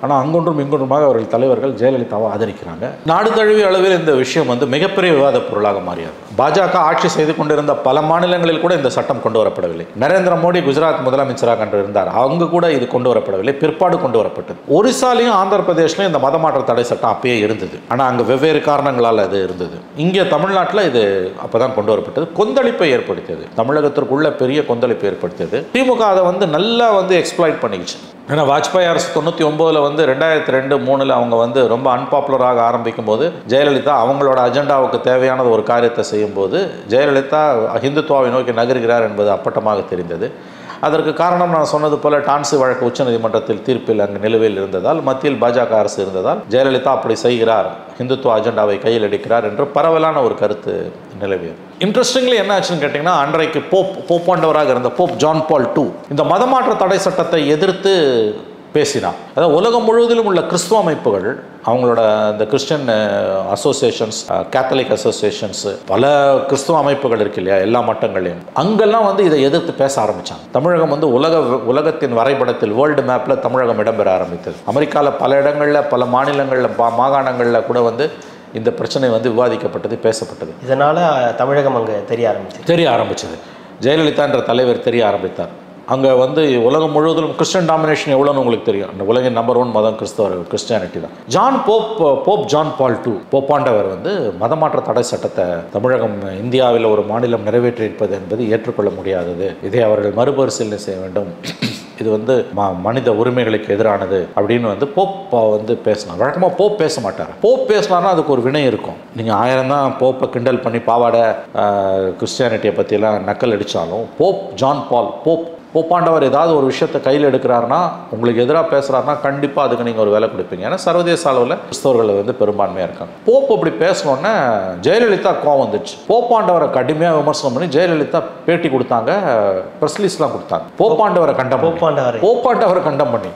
ஆனால் அங்கொன்றும் இங்கொன்றுமாக அவர்கள் தலைவர்கள் ஜெயலலிதாவை ஆதரிக்கிறாங்க நாடு தழுவிய அளவில் இந்த விஷயம் வந்து மிகப்பெரிய விவாத பொருளாக மாறியது பாஜக ஆட்சி செய்து கொண்டிருந்த பல மாநிலங்களில் கூட இந்த சட்டம் கொண்டு வரப்படவில்லை நரேந்திர மோடி குஜராத் முதலமைச்சராக கண்டு இருந்தார் அங்கு கூட இது கொண்டு வரப்படவில்லை பிற்பாடு கொண்டு வரப்பட்டது ஒரிசாலையும் ஆந்திர பிரதேஷ்லையும் இந்த மதமாற்ற தடை சட்டம் அப்பயே இருந்தது ஆனால் அங்கே வெவ்வேறு காரணங்களால் அது இருந்தது இங்கே தமிழ்நாட்டில் இது அப்பதான் கொண்டு வரப்பட்டது கொந்தளிப்பை ஏற்படுத்தியது தமிழகத்திற்குள்ள பெரிய கொந்தளிப்பை ஏற்படுத்தியது திமுக அதை வந்து நல்லா வந்து எக்ஸ்ப்ளாய்ட் பண்ணிக்கிச்சு ஏன்னா வாஜ்பாய் அரசு தொண்ணூற்றி ஒம்போதில் வந்து ரெண்டாயிரத்தி ரெண்டு மூணில் அவங்க வந்து ரொம்ப அன்பாப்புலராக ஆரம்பிக்கும் போது ஜெயலலிதா அவங்களோட அஜெண்டாவுக்கு தேவையானது ஒரு காரியத்தை செய்யும்போது ஜெயலலிதா ஹிந்துத்துவாவை நோக்கி நகர்கிறார் என்பது அப்பட்டமாக தெரிந்தது அதற்கு காரணம் நான் சொன்னது போல டான்ஸு வழக்கு உச்சநீதிமன்றத்தில் தீர்ப்பில் அங்கு நிலுவையில் இருந்ததால் மத்தியில் பாஜக அரசு இருந்ததால் ஜெயலலிதா அப்படி செய்கிறார் இந்துத்துவ அஜெண்டாவை கையில் எடுக்கிறார் என்று பரவலான ஒரு கருத்து நிலவியது இன்ட்ரெஸ்டிங்லி என்ன ஆச்சுன்னு கேட்டிங்கன்னா அன்றைக்கு போப் போப்பாண்டவராக இருந்த போப் ஜான் பால் டூ இந்த மதமாற்ற தடை சட்டத்தை எதிர்த்து பேசினார் அதாவது உலகம் முழுவதிலும் உள்ள கிறிஸ்துவ அமைப்புகள் அவங்களோட இந்த கிறிஸ்டியன் அசோசியேஷன்ஸ் கேத்தலிக் அசோசியேஷன்ஸ் பல கிறிஸ்துவ அமைப்புகள் இருக்கு இல்லையா எல்லா மட்டங்களையும் அங்கெல்லாம் வந்து இதை எதிர்த்து பேச ஆரம்பிச்சாங்க தமிழகம் வந்து உலக உலகத்தின் வரைபடத்தில் வேர்ல்டு மேப்பில் தமிழகம் இடம்பெற ஆரம்பித்தது அமெரிக்காவில் பல இடங்களில் பல மாநிலங்களில் மாகாணங்களில் கூட வந்து இந்த பிரச்சனை வந்து விவாதிக்கப்பட்டது பேசப்பட்டது இதனால தமிழகம் அங்கே தெரிய ஆரம்பிச்சு தெரிய ஆரம்பிச்சது ஜெயலலிதா என்ற தலைவர் தெரிய ஆரம்பித்தார் அங்கே வந்து உலகம் முழுவதிலும் கிறிஸ்டியன் டாமினேஷன் எவ்வளோன்னு உங்களுக்கு தெரியும் அந்த உலகின் நம்பர் ஒன் மதம் கிறிஸ்தவர் கிறிஸ்டியானிட்டி தான் John Pope Pope John Paul two போப்பாண்டவர் வந்து மதமாற்ற தடை சட்டத்தை தமிழகம் இந்தியாவில் ஒரு மாநிலம் நிறைவேற்றியிருப்பது என்பது ஏற்றுக்கொள்ள முடியாதது இதை அவர்கள் மறுபரிசீலனை செய்ய வேண்டும் இது வந்து ம மனித உரிமைகளுக்கு எதிரானது அப்படின்னு வந்து போப் வந்து பேசினார் வழக்கமாக போப் பேச மாட்டார் போப் பேசினார்னா அதுக்கு ஒரு வினை இருக்கும் நீங்கள் ஆயிரம் தான் போப்பை கிண்டல் பண்ணி பாவாடை கிறிஸ்டியானிட்டியை பற்றியெல்லாம் நக்கல் அடித்தாலும் போப் ஜான் பால் போப் போப்பாண்டவர் ஏதாவது ஒரு விஷயத்தை கையில் எடுக்கிறாருன்னா உங்களுக்கு எதிராக பேசுகிறாருன்னா கண்டிப்பாக அதுக்கு நீங்கள் ஒரு வேலை கொடுப்பீங்க ஏன்னா சர்வதேச அளவில் கிறிஸ்தவர்கள் வந்து பெரும்பான்மையாக இருக்காங்க போப் அப்படி பேசணுன்னே ஜெயலலிதா கோவம் வந்துச்சு போப்பாண்டவரை கடுமையாக விமர்சனம் பண்ணி ஜெயலலிதா பேட்டி கொடுத்தாங்க ப்ரெஸ்லீஸ்லாம் கொடுத்தாங்க போப்பாண்டவரை கண்டம் பண்ணி. போப்பாண்டவரை போப்பாண்டவரை கண்டம் பண்ணி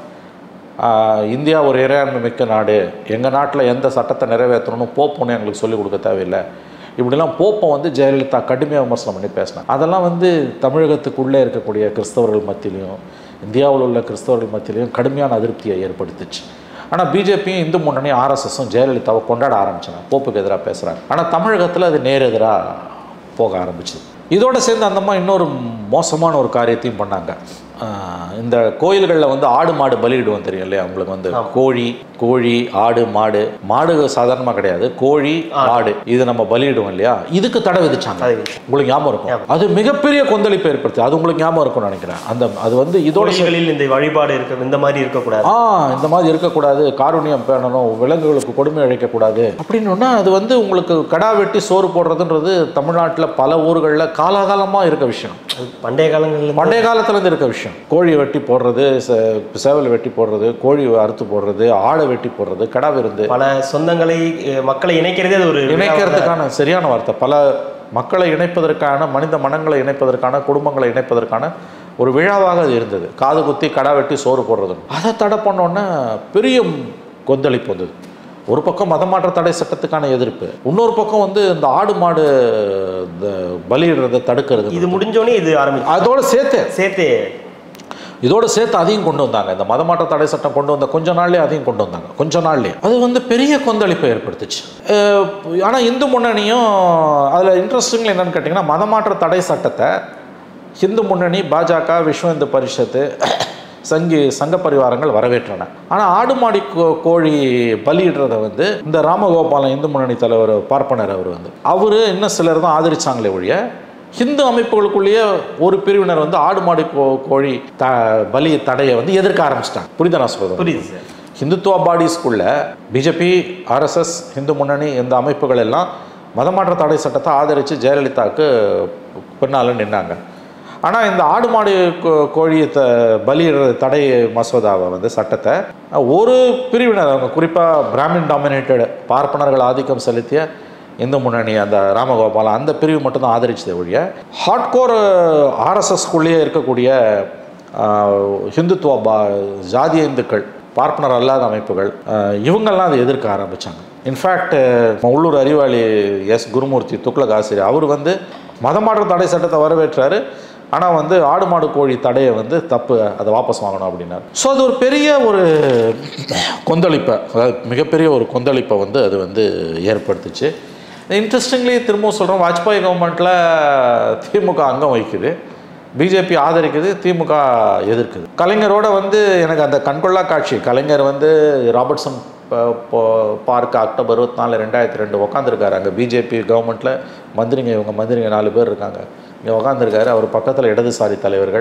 ஆஹ், இந்தியா ஒரு இறையாண்மை மிக்க நாடு எங்கள் நாட்டில் எந்த சட்டத்தை நிறைவேற்றணும்னு போப்புன்னு எங்களுக்கு சொல்லிக் கொடுக்க தேவையில்லை இப்படிலாம் போப்பை வந்து ஜெயலலிதா கடுமையாக விமர்சனம் பண்ணி பேசினாங்க அதெல்லாம் வந்து தமிழகத்துக்குள்ளே இருக்கக்கூடிய கிறிஸ்தவர்கள் மத்தியிலையும் இந்தியாவில் உள்ள கிறிஸ்தவர்கள் மத்தியிலையும் கடுமையான அதிருப்தியை ஏற்படுத்துச்சு ஆனால் பிஜேபியும் இந்து முன்னணியும் ஆர்எஸ்எஸும் ஜெயலலிதாவை கொண்டாட ஆரம்பிச்சாங்க போப்புக்கு எதிராக பேசுகிறாங்க ஆனால் தமிழகத்தில் அது நேர் எதிராக போக ஆரம்பிச்சது இதோட சேர்ந்து அந்த அம்மா இன்னொரு மோசமான ஒரு காரியத்தையும் பண்ணாங்க ஆஹ் இந்த கோயில்களில் வந்து ஆடு மாடு பலியிடுவோம் தெரியும் இல்லையா உங்களுக்கு வந்து கோழி கோழி ஆடு மாடு மாடு சாதாரணமாக கிடையாது கோழி ஆடு இது நம்ம பலியிடுவோம் இல்லையா இதுக்கு தடை விதிச்சாங்க தடை விதிச்சாங்க. உங்களுக்கு ஞாபகம் இருக்கும் அது மிகப்பெரிய கொந்தளிப்பை ஏற்படுத்தி அது உங்களுக்கு ஞாபகம் இருக்கும்னு நினைக்கிறேன் அந்த அது வந்து இதோட சேர்ந்து- கோயில்களில் இந்த வழிபாடு இருக்க இந்த மாதிரி இருக்கக்கூடாது ஆ இந்த மாதிரி இருக்கக்கூடாது காருண்யம் பேணணும் விலங்குகளுக்கு கொடுமை அழைக்கக்கூடாது அப்படின்னா அது வந்து உங்களுக்கு கடா வெட்டி சோறு போடுறதுன்றது தமிழ்நாட்டில் பல ஊர்களில் காலாகாலமாக இருக்க விஷயம் அது பண்டைய காலங்களில் பண்டைய காலத்துலேருந்து இருக்க விஷயம் கோழி வெட்டி போடுறது ச- சேவல் வெட்டி போடுறது கோழி அறுத்து போடுறது ஆடை வெட்டி போடுறது கடா விருந்து பல சொந்தங்களை அஹ், மக்களை இணைக்கிறதே அது ஒரு இணைக்கிறதுக்கான சரியான வார்த்தை பல மக்களை இணைப்பதற்கான மனித மனங்களை இணைப்பதற்கான குடும்பங்களை இணைப்பதற்கான ஒரு விழாவாக அது இருந்தது காது குத்தி கடா வெட்டி சோறு போடுறது அதை தடை பண்ணோன்னே பெரிய கொந்தளிப்பு வந்தது ஒரு பக்கம் மதமாற்ற தடை சட்டத்துக்கான எதிர்ப்பு இன்னொரு பக்கம் வந்து இந்த ஆடு மாடு இந்த பலியிடுறதை தடுக்கிறது இது முடிஞ்சோடனே இது ஆரம்பிச்சு அதோட சேர்த்து சேர்த்து இதோட சேர்த்து அதையும் கொண்டு வந்தாங்க இந்த மதமாற்ற தடை சட்டம் கொண்டு வந்த கொஞ்ச நாள்லயே அதையும் கொண்டு வந்தாங்க கொஞ்ச நாள்லயே அது வந்து பெரிய கொந்தளிப்பை ஏற்படுத்துச்சு ஆனால் இந்து முன்னணியும் அதில் இன்ட்ரெஸ்டிங்ல என்னன்னு கேட்டிங்கன்னா மதமாற்ற தடை சட்டத்தை இந்து முன்னணி பாஜக விஸ்வ இந்து பரிஷத்து சங்கி சங்க பரிவாரங்கள் வரவேற்றன ஆனால் ஆடு மாடி கோ- கோழி பலியிடுறதை வந்து இந்த ராமகோபாலன் இந்து முன்னணி தலைவர் பார்ப்பனர் அவர் வந்து அவர் இன்னும் சிலர் தான் ஆதரிச்சாங்களே ஒழிய ஹிந்து அமைப்புகளுக்குள்ளேயே ஒரு பிரிவினர் வந்து ஆடு மாடு கோ கோழி த பலி தடையை வந்து எதிர்க்க ஆரம்பிச்சிட்டாங்க புரியுதா நான் சொல்றது புரியுது சார் ஹிந்துத்துவ பாடிஸ்குள்ள பிஜேபி ஆர்எஸ்எஸ் இந்து முன்னணி இந்த அமைப்புகள் எல்லாம் மதமாற்ற தடை சட்டத்தை ஆதரித்து ஜெயலலிதாவுக்கு பின்னால் நின்னாங்க ஆனால் இந்த ஆடு மாடு கோ- கோழி த பலியிடுற தடை மசோதாவை வந்து சட்டத்தை ஒரு பிரிவினர் அவங்க குறிப்பாக பிராமின் டாமினேட்டட் பார்ப்பனர்கள் ஆதிக்கம் செலுத்திய இந்து முன்னணி அந்த ராமகோபாலன் அந்த பிரிவு மட்டும்தான் ஆதரிச்சதை ஒழிய ஹார்ட்கோர் ஆர்எஸ்எஸ்குள்ளேயே இருக்கக்கூடிய ஆஹ், ஹிந்துத்துவ பா ஜாதிய இந்துக்கள் பார்ப்பனர் அல்லாத அமைப்புகள் ஆஹ், இவங்கெல்லாம் அதை எதிர்க்க ஆரம்பித்தாங்க இன்ஃபேக்ட் உள்ளூர் அறிவாளி எஸ் குருமூர்த்தி துக்ளக் ஆசிரியர் அவர் வந்து மதமாற்ற தடை சட்டத்தை வரவேற்றாரு ஆனால் வந்து ஆடு மாடு கோழி தடையை வந்து தப்பு அதை வாபஸ் வாங்கணும் அப்படின்னாரு ஸோ அது ஒரு பெரிய ஒரு கொந்தளிப்பை அதாவது மிகப்பெரிய ஒரு கொந்தளிப்பை வந்து அது வந்து ஏற்படுத்துச்சு இன்ட்ரெஸ்டிங்லி திரும்பவும் சொல்கிறோம் வாஜ்பாய் கவர்மெண்ட்டில் திமுக அங்கம் வகிக்குது பிஜேபி ஆதரிக்குது திமுக எதிர்க்குது கலைஞரோட வந்து எனக்கு அந்த கண்கொள்ளா காட்சி கலைஞர் வந்து ராபர்ட்சன் ப- போ- பார்க் அக்டோபர் இருபத்தி நாலு ரெண்டாயிரத்தி ரெண்டு உட்காந்துருக்காரு அங்கே பிஜேபி கவர்மெண்ட்டில் மந்திரிங்க இவங்க மந்திரிங்க நாலு பேர் இருக்காங்க இங்கே உட்காந்துருக்காரு அவர் பக்கத்தில் இடதுசாரி தலைவர்கள்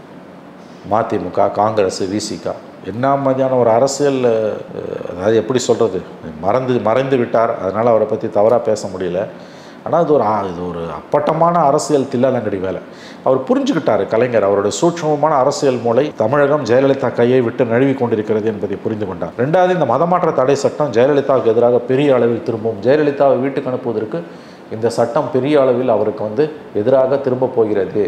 மதிமுக காங்கிரஸ் விசிக என்ன மாதிரியான ஒரு அரசியல் அஹ், அதாவது எப்படி சொல்கிறது மறந்து மறைந்து விட்டார் அதனால் அவரை பற்றி தவறாக பேச முடியல ஆனால் இது ஒரு ஆ- இது ஒரு அப்பட்டமான அரசியல் தில்லாலங்கடி வேலை அவர் புரிஞ்சுக்கிட்டார் கலைஞர் அவருடைய சூட்சமமான அரசியல் மூளை தமிழகம் ஜெயலலிதா கையை விட்டு நழுவி கொண்டிருக்கிறது என்பதை புரிந்து கொண்டார் ரெண்டாவது இந்த மதமாற்ற தடை சட்டம் ஜெயலலிதாவுக்கு எதிராக பெரிய அளவில் திரும்பும் ஜெயலலிதாவை வீட்டுக்கு அனுப்புவதற்கு இந்த சட்டம் பெரிய அளவில் அவருக்கு வந்து எதிராக திரும்ப போகிறது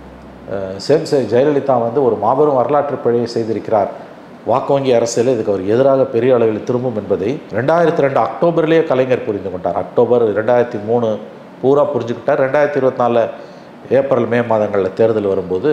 அஹ் சேம் சே ஜெயலலிதா வந்து ஒரு மாபெரும் வரலாற்று பிழையை செய்திருக்கிறார் வாக்கு வங்கி அரசியல் இதுக்கு அவர் எதிராக பெரிய அளவில் திரும்பும் என்பதை ரெண்டாயிரத்தி ரெண்டு அக்டோபர்லேயே கலைஞர் புரிந்து கொண்டார் அக்டோபர் ரெண்டாயிரத்தி மூணு பூரா புரிஞ்சுக்கிட்டார் ரெண்டாயிரத்தி இருபத்தி நாலில் ஏப்ரல் மே மாதங்களில் தேர்தல் வரும்போது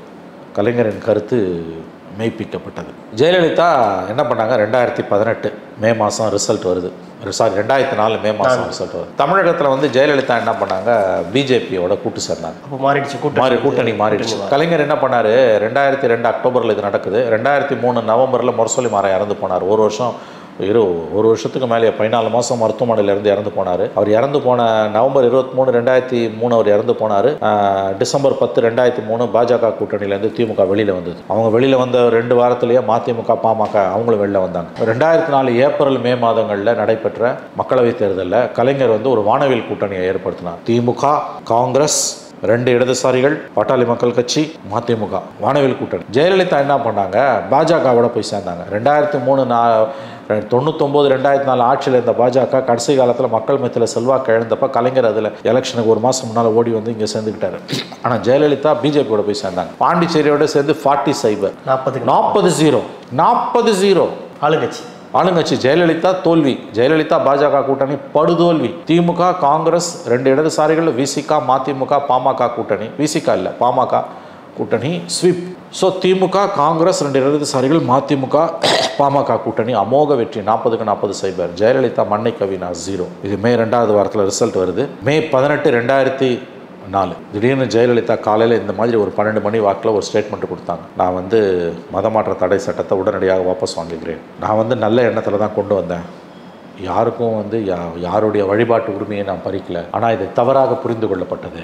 கலைஞரின் கருத்து மெய்ப்பிக்கப்பட்டது ஜெயலலிதா என்ன பண்ணாங்க ரெண்டாயிரத்தி பதினெட்டு மே மாதம் ரிசல்ட் வருது சாரி ரெண்டாயிரத்தி நாலு மே மாதம் ரிசல்ட் வருது தமிழகத்தில் வந்து ஜெயலலிதா என்ன பண்ணாங்க பிஜேபியோட கூட்டு சேர்ந்தாங்க அப்போ மாறிடுச்சு கூட்டம் மாறி கூட்டணி மாறிடுச்சு கலைஞர் என்ன பண்ணாரு ரெண்டாயிரத்தி ரெண்டு அக்டோபரில் இது நடக்குது ரெண்டாயிரத்தி மூணு நவம்பரில் முரசொலி மாறன் இறந்து போனார் ஒரு வருஷம் இரு ஒரு வருஷத்துக்கு மேலே பதினாலு மாதம் மருத்துவமனையில் இருந்து இறந்து போனார் அவர் இறந்து போன நவம்பர் இருபத்தி மூணு ரெண்டாயிரத்தி மூணு அவர் இறந்து போனார் டிசம்பர் பத்து ரெண்டாயிரத்தி மூணு பாஜக கூட்டணியிலேருந்து திமுக வெளியில் வந்தது அவங்க வெளியில் வந்த ரெண்டு வாரத்திலேயே மதிமுக பாமக அவங்களும் வெளில வந்தாங்க ரெண்டாயிரத்தி நாலு ஏப்ரல் மே மாதங்களில் நடைபெற்ற மக்களவைத் தேர்தலில் கலைஞர் வந்து ஒரு வானவில் கூட்டணியை ஏற்படுத்தினார் திமுக காங்கிரஸ் ரெண்டு இடதுசாரிகள் பாட்டாளி மக்கள் கட்சி மதிமுக வானவில் கூட்டணி ஜெயலலிதா என்ன பண்ணாங்க பாஜகவோட போய் சேர்ந்தாங்க ரெண்டாயிரத்தி மூணு நா தொண்ணூத்தொம்பது ரெண்டாயிரத்தி நாலு ஆட்சியில் இருந்த பாஜக கடைசி காலத்தில் மக்கள் மத்தியில் செல்வாக்கு இழந்தப்ப கலைஞர் அதில் எலெக்ஷனுக்கு ஒரு மாதம் முன்னால் ஓடி வந்து இங்கே சேர்ந்துக்கிட்டாரு ஆனால் ஜெயலலிதா பிஜேபியோட போய் சேர்ந்தாங்க பாண்டிச்சேரியோட சேர்ந்து ஃபார்ட்டி சைபர் நாற்பதுக்கு நாற்பது ஜீரோ நாற்பது ஜீரோ ஆளுங்கட்சி ஆளுங்கட்சி ஜெயலலிதா தோல்வி ஜெயலலிதா பாஜக கூட்டணி படுதோல்வி திமுக காங்கிரஸ் ரெண்டு இடதுசாரிகள் விசிக மதிமுக பாமக கூட்டணி விசிக இல்லை பாமக கூட்டணி ஸ்வீப் ஸோ திமுக காங்கிரஸ் ரெண்டு இடதுசாரிகள் மதிமுக பாமக கூட்டணி அமோக வெற்றி நாற்பதுக்கு நாற்பது சைபர் ஜெயலலிதா மண்ணை கவினா ஜீரோ இது மே ரெண்டாவது வாரத்தில் ரிசல்ட் வருது மே பதினெட்டு ரெண்டாயிரத்தி நாலு திடீர்னு ஜெயலலிதா காலையில் இந்த மாதிரி ஒரு பன்னெண்டு மணி வாக்கில் ஒரு ஸ்டேட்மெண்ட் கொடுத்தாங்க நான் வந்து மதமாற்ற தடை சட்டத்தை உடனடியாக வாபஸ் வாங்குகிறேன் நான் வந்து நல்ல எண்ணத்தில் தான் கொண்டு வந்தேன் யாருக்கும் வந்து யா யாருடைய வழிபாட்டு உரிமையை நான் பறிக்கல ஆனால் இது தவறாக புரிந்து கொள்ளப்பட்டது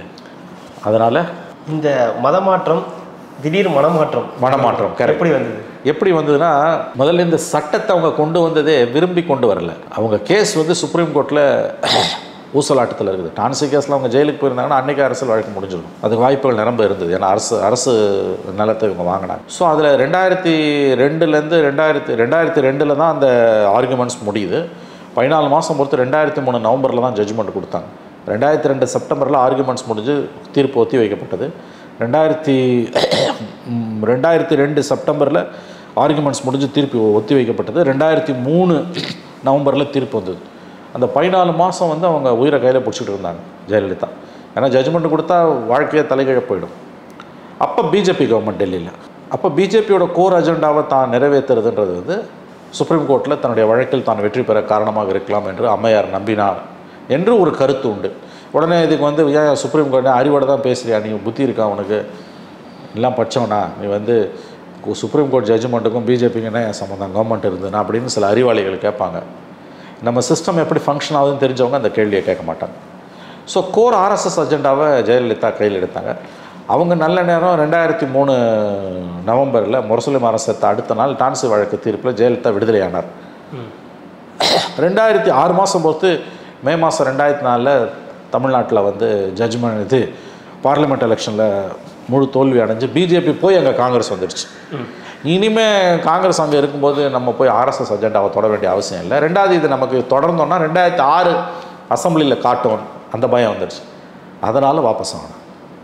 அதனால் இந்த மதமாற்றம் திடீர் மனமாற்றம் மனமாற்றம் correct. எப்படி வந்தது எப்படி வந்ததுன்னா முதல்ல இந்த சட்டத்தை அவங்க கொண்டு வந்ததே விரும்பி கொண்டு வரல அவங்க கேஸ் வந்து சுப்ரீம் கோர்ட்டில் ஊசலாட்டத்தில் இருக்குது டான்சி கேஸில் அவங்க ஜெயிலுக்கு போயிருந்தாங்கன்னா அன்னைக்கு அரசியல் வழக்கு முடிஞ்சிடும் அதுக்கு வாய்ப்புகள் நிரம்ப இருந்தது ஏன்னா அரசு அரசு நிலத்தை இவங்க வாங்கினாங்க ஸோ அதில் ரெண்டாயிரத்தி ரெண்டுலேருந்து ரெண்டாயிரத்தி ரெண்டாயிரத்தி ரெண்டில் தான் அந்த ஆர்குமெண்ட்ஸ் முடியுது பதினாலு மாதம் பொறுத்து ரெண்டாயிரத்தி மூணு நவம்பரில் தான் ஜட்ஜ்மெண்ட் கொடுத்தாங்க ரெண்டாயிரத்தி ரெண்டு செப்டம்பரில் ஆர்குமெண்ட்ஸ் முடிஞ்சு தீர்ப்பு ஒத்தி வைக்கப்பட்டது ரெண்டாயிரத்தி ம், ரெண்டாயிரத்தி ரெண்டு செப்டம்பரில் ஆர்குமெண்ட்ஸ் முடிஞ்சு தீர்ப்பு ஒத்தி வைக்கப்பட்டது ரெண்டாயிரத்தி மூணு நவம்பரில் தீர்ப்பு வந்தது அந்த பதினாலு மாதம் வந்து அவங்க உயிரை கையில் பிடிச்சிட்டு இருந்தாங்க ஜெயலலிதா ஏன்னா ஜட்ஜ்மெண்ட் கொடுத்தா வாழ்க்கையே தலைகீழ போயிடும் அப்போ பிஜேபி கவர்மெண்ட் டெல்லியில் அப்போ பிஜேபியோட கோர் அஜெண்டாவை தான் நிறைவேற்றுறதுன்றது வந்து சுப்ரீம் கோர்ட்டில் தன்னுடைய வழக்கில் தான் வெற்றி பெற காரணமாக இருக்கலாம் என்று அம்மையார் நம்பினார் என்று ஒரு கருத்து உண்டு உடனே இதுக்கு வந்து ஏன் சுப்ரீம் கோர்ட் அறிவோட தான் பேசுறியா நீ புத்தி இருக்கா உனக்கு எல்லாம் படிச்சவனா நீ வந்து கு- சுப்ரீம் கோர்ட் ஜட்ஜ்மெண்ட்டுக்கும் பிஜேபிக்கு என்ன சம்மந்தம் கவர்மெண்ட் இருந்ததுன்னா அப்படின்னு சில அறிவாளிகள் கேட்பாங்க நம்ம சிஸ்டம் எப்படி ஃபங்க்ஷன் ஆகுதுன்னு தெரிஞ்சவங்க அந்த கேள்வியை கேட்க மாட்டாங்க ஸோ கோர் ஆர்எஸ்எஸ் அஜெண்டாவை ஜெயலலிதா கையில் எடுத்தாங்க அவங்க நல்ல நேரம் ரெண்டாயிரத்தி மூணு நவம்பரில் முரசொலி அரசத்தை அடுத்த நாள் டான்சி வழக்கு தீர்ப்பில் ஜெயலலிதா விடுதலையானார் ரெண்டாயிரத்தி ஆறு மாதம் பொறுத்து மே மாதம் ரெண்டாயிரத்தி நாலில் தமிழ்நாட்டில் வந்து ஜட்ஜ்மெண்ட் இது பார்லிமெண்ட் எலெக்ஷனில் முழு தோல்வி அடைஞ்சு பிஜேபி போய் அங்கே காங்கிரஸ் வந்துடுச்சு இனிமே காங்கிரஸ் அங்கே இருக்கும்போது நம்ம போய் ஆர்எஸ்எஸ் அஜெண்டாவை தொட வேண்டிய அவசியம் இல்லை ரெண்டாவது இது நமக்கு தொடர்ந்தோம்னா ரெண்டாயிரத்தி ஆறு அசம்பிளியில் காட்டும் அந்த பயம் வந்துடுச்சு அதனால் வாபஸ் வாங்கினேன்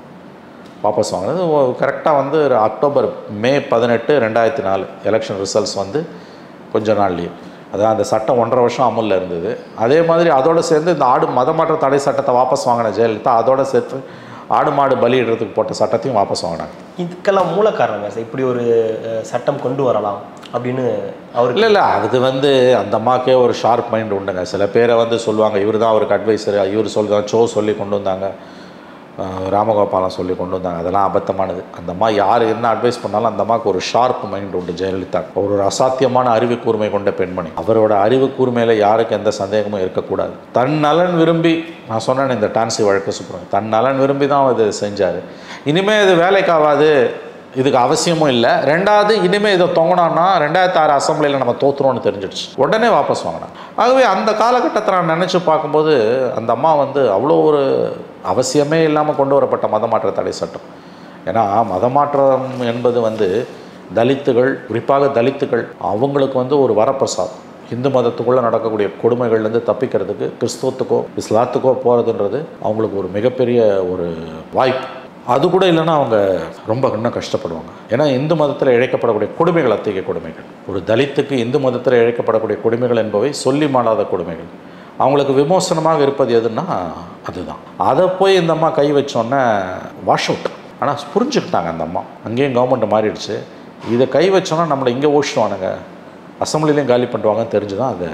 வாபஸ் வாங்கினது கரெக்டாக வந்து ஒரு அக்டோபர் மே பதினெட்டு ரெண்டாயிரத்தி நாலு எலெக்ஷன் ரிசல்ட்ஸ் வந்து கொஞ்ச நாள்லேயே அதான் அந்த சட்டம் ஒன்றரை வருஷம் அமலில் இருந்தது அதே மாதிரி அதோட சேர்ந்து இந்த ஆடு மதமாற்ற தடை சட்டத்தை வாபஸ் வாங்கின ஜெயலலிதா அதோட சேர்த்து ஆடு மாடு பலியிடுறதுக்கு போட்ட சட்டத்தையும் வாபஸ் வாங்கினாங்க இதுக்கெல்லாம் மூல காரணம் சார் இப்படி ஒரு அஹ், சட்டம் கொண்டு வரலாம் அப்படின்னு அவருக்கு இல்லை இல்லை அது வந்து அந்த அம்மாக்கே ஒரு ஷார்ப் மைண்ட் உண்டுங்க சில பேரை வந்து சொல்லுவாங்க இவர் தான் அவருக்கு அட்வைசர் இவர் சொல்லுதான் சோ சொல்லி கொண்டு வந்தாங்க அஹ் ராமகோபாலம் சொல்லி கொண்டு வந்தாங்க அதெல்லாம் அபத்தமானது அந்த அம்மா யார் என்ன அட்வைஸ் பண்ணாலும் அந்த அம்மாவுக்கு ஒரு ஷார்ப் மைண்ட் உண்டு ஜெயலலிதா அவர் ஒரு அசாத்தியமான அறிவு கூர்மை கொண்ட பெண்மணி அவரோட அறிவு கூர்மையில் யாருக்கு எந்த சந்தேகமும் இருக்கக்கூடாது தன் நலன் விரும்பி நான் சொன்னேன் இந்த டான்சி வழக்கு சுப்ரம் தன் நலன் விரும்பி தான் அது செஞ்சார் இனிமேல் இது வேலைக்காகாது இதுக்கு அவசியமும் இல்லை ரெண்டாவது இனிமேல் இதை தொங்கினோன்னா ரெண்டாயிரத்தி ஆறு அசம்பிளியில் நம்ம தோத்துறோம்னு தெரிஞ்சிடுச்சு உடனே வாபஸ் வாங்கினாங்க ஆகவே அந்த காலகட்டத்தை நான் நினச்சி பார்க்கும்போது அந்த அம்மா வந்து அவ்வளோ ஒரு அவசியமே இல்லாமல் கொண்டு வரப்பட்ட மதமாற்ற தடை சட்டம் ஏன்னா மதமாற்றம் என்பது வந்து தலித்துகள் குறிப்பாக தலித்துகள் அவங்களுக்கு வந்து ஒரு வரப்பிரசாதம் இந்து மதத்துக்குள்ளே நடக்கக்கூடிய கொடுமைகள்லேருந்து தப்பிக்கிறதுக்கு கிறிஸ்துவத்துக்கோ இஸ்லாத்துக்கோ போகிறதுன்றது அவங்களுக்கு ஒரு மிகப்பெரிய ஒரு வாய்ப்பு அது கூட இல்லைன்னா அவங்க ரொம்ப இன்னும் கஷ்டப்படுவாங்க ஏன்னா இந்து மதத்தில் இழைக்கப்படக்கூடிய கொடுமைகள் அத்தகைய கொடுமைகள் ஒரு தலித்துக்கு இந்து மதத்தில் இழைக்கப்படக்கூடிய கொடுமைகள் என்பவை சொல்லி மாளாத கொடுமைகள் அவங்களுக்கு விமோசனமாக இருப்பது எதுன்னா அதுதான் அதை போய் இந்த அம்மா கை வச்சோன்னே வாஷ் அவுட் ஆனால் புரிஞ்சுக்கிட்டாங்க அந்த அம்மா அங்கேயும் கவர்மெண்ட் மாறிடுச்சு இதை கை வச்சோன்னா நம்மளை இங்கே ஓடிச்சுவானுங்க அசம்பிளிலையும் காலி பண்ணுவாங்கன்னு தெரிஞ்சு தான் அதை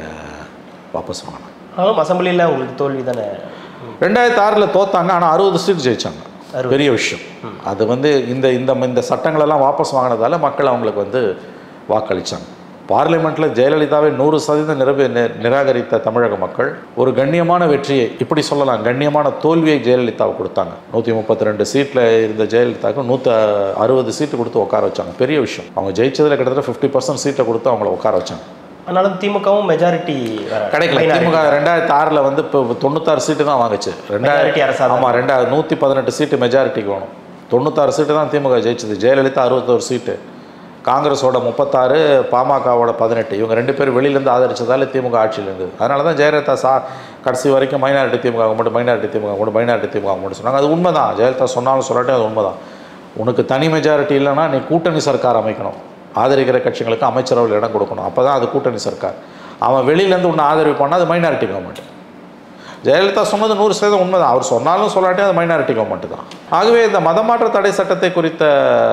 வாபஸ் வாங்கினாங்க ஆனாலும் அசம்பிளியில் உங்களுக்கு தோல்வி தானே ரெண்டாயிரத்தி ஆறில் தோத்தாங்க ஆனால் அறுபது சீட் ஜெயிச்சாங்க பெரிய விஷயம் அது வந்து இந்த இந்த இந்த சட்டங்களெல்லாம் வாபஸ் வாங்கினதால மக்கள் அவங்களுக்கு வந்து வாக்களித்தாங்க பார்லிமெண்ட்டில் ஜெயலலிதாவை நூறு சதவீதம் நிரபி நி- நிராகரித்த தமிழக மக்கள் ஒரு கண்ணியமான வெற்றியை இப்படி சொல்லலாம் கண்ணியமான தோல்வியை ஜெயலலிதாவை கொடுத்தாங்க நூற்றி முப்பத்தி ரெண்டு சீட்டில் இருந்த ஜெயலலிதாவுக்கு நூற்றி அறுபது சீட்டு கொடுத்து உட்கார வச்சாங்க பெரிய விஷயம் அவங்க ஜெயிச்சதில் கிட்டத்தட்ட ஃபிஃப்டி பர்சன்ட் சீட்டை கொடுத்து அவங்கள உட்கார வச்சாங்க ஆனாலும் திமுகவும் மெஜாரிட்டி கிடைக்கல திமுக ரெண்டாயிரத்தி ஆறில் வந்து இப்போ தொண்ணூத்தாறு சீட்டு தான் வாங்குச்சு Majority ரெண்டாயிரத்தி அரசாங்கம். ஆமாம் ரெண்டாயிரம் நூற்றி பதினெட்டு சீட்டு மெஜாரிட்டிக்கு வேணும் தொண்ணூத்தாறு சீட்டு தான் திமுக ஜெயிச்சது ஜெயலலிதா அறுபத்தோரு சீட்டு காங்கிரஸோட முப்பத்தாறு பாமகவோட பதினெட்டு இவங்க ரெண்டு பேரும் வெளியிலேருந்து ஆதரிச்சதால திமுக ஆட்சியில் இருந்தது அதனால தான் ஜெயலலிதா சா கடைசி வரைக்கும் மைனாரிட்டி திமுக மட்டும் மைனாரிட்டி திமுக மட்டும் மைனாரிட்டி திமுக மட்டும் சொன்னாங்க அது உண்மைதான் ஜெயலலிதா சொன்னாலும் சொல்லாட்டும் அது உண்மைதான் உனக்கு தனி மெஜாரிட்டி இல்லைன்னா நீ கூட்டணி சர்க்கார் அமைக்கணும் ஆதரிக்கிற கட்சிகளுக்கு அமைச்சரவையில் இடம் கொடுக்கணும் அப்போ தான் அது கூட்டணி சர்க்கார் அவன் வெளியிலேருந்து ஒன்று ஆதரிப்பான்னா அது மைனாரிட்டி கவர்மெண்ட் ஜெயலலிதா சொன்னது நூறு சதவீதம் உண்மைதான் அவர் சொன்னாலும் சொல்லாட்டி அது மைனாரிட்டி கவர்மெண்ட் தான் ஆகவே இந்த மதமாற்ற தடை சட்டத்தை குறித்த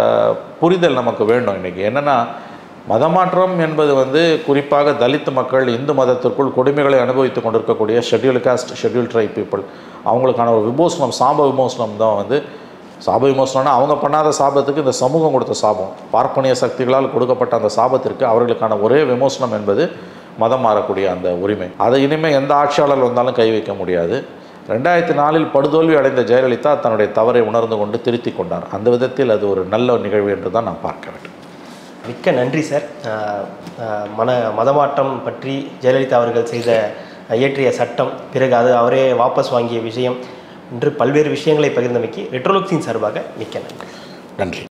புரிதல் நமக்கு வேண்டும் இன்னைக்கு என்னென்னா மதமாற்றம் என்பது வந்து குறிப்பாக தலித் மக்கள் இந்து மதத்திற்குள் கொடுமைகளை அனுபவித்துக் கொண்டிருக்கக்கூடிய schedule caste schedule tribe people அவங்களுக்கான ஒரு விமோசனம் சாப விமோசனம் தான் வந்து சாப விமோசனம்னா அவங்க பண்ணாத சாபத்துக்கு இந்த சமூகம் கொடுத்த சாபம் பார்ப்பனிய சக்திகளால் கொடுக்கப்பட்ட அந்த சாபத்திற்கு அவர்களுக்கான ஒரே விமோசனம் என்பது மதம் மாறக்கூடிய அந்த உரிமை அதை இனிமேல் எந்த ஆட்சியாளர் வந்தாலும் கை வைக்க முடியாது ரெண்டாயிரத்தி நாலில் படுதோல்வி அடைந்த ஜெயலலிதா தன்னுடைய தவறை உணர்ந்து கொண்டு திருத்திக் கொண்டார் அந்த விதத்தில் அது ஒரு நல்ல நிகழ்வு என்று தான் நான் பார்க்க வேண்டும் மிக்க நன்றி சார் அஹ், அஹ், மன மதமாற்றம் பற்றி ஜெயலலிதா அவர்கள் செய்த இயற்றிய சட்டம் பிறகு அது அவரே வாபஸ் வாங்கிய விஷயம் என்று பல்வேறு விஷயங்களை பகிர்ந்தமைக்கு ரெட்ரோலுக்ஸின் சார்பாக மிக்க நன்றி நன்றி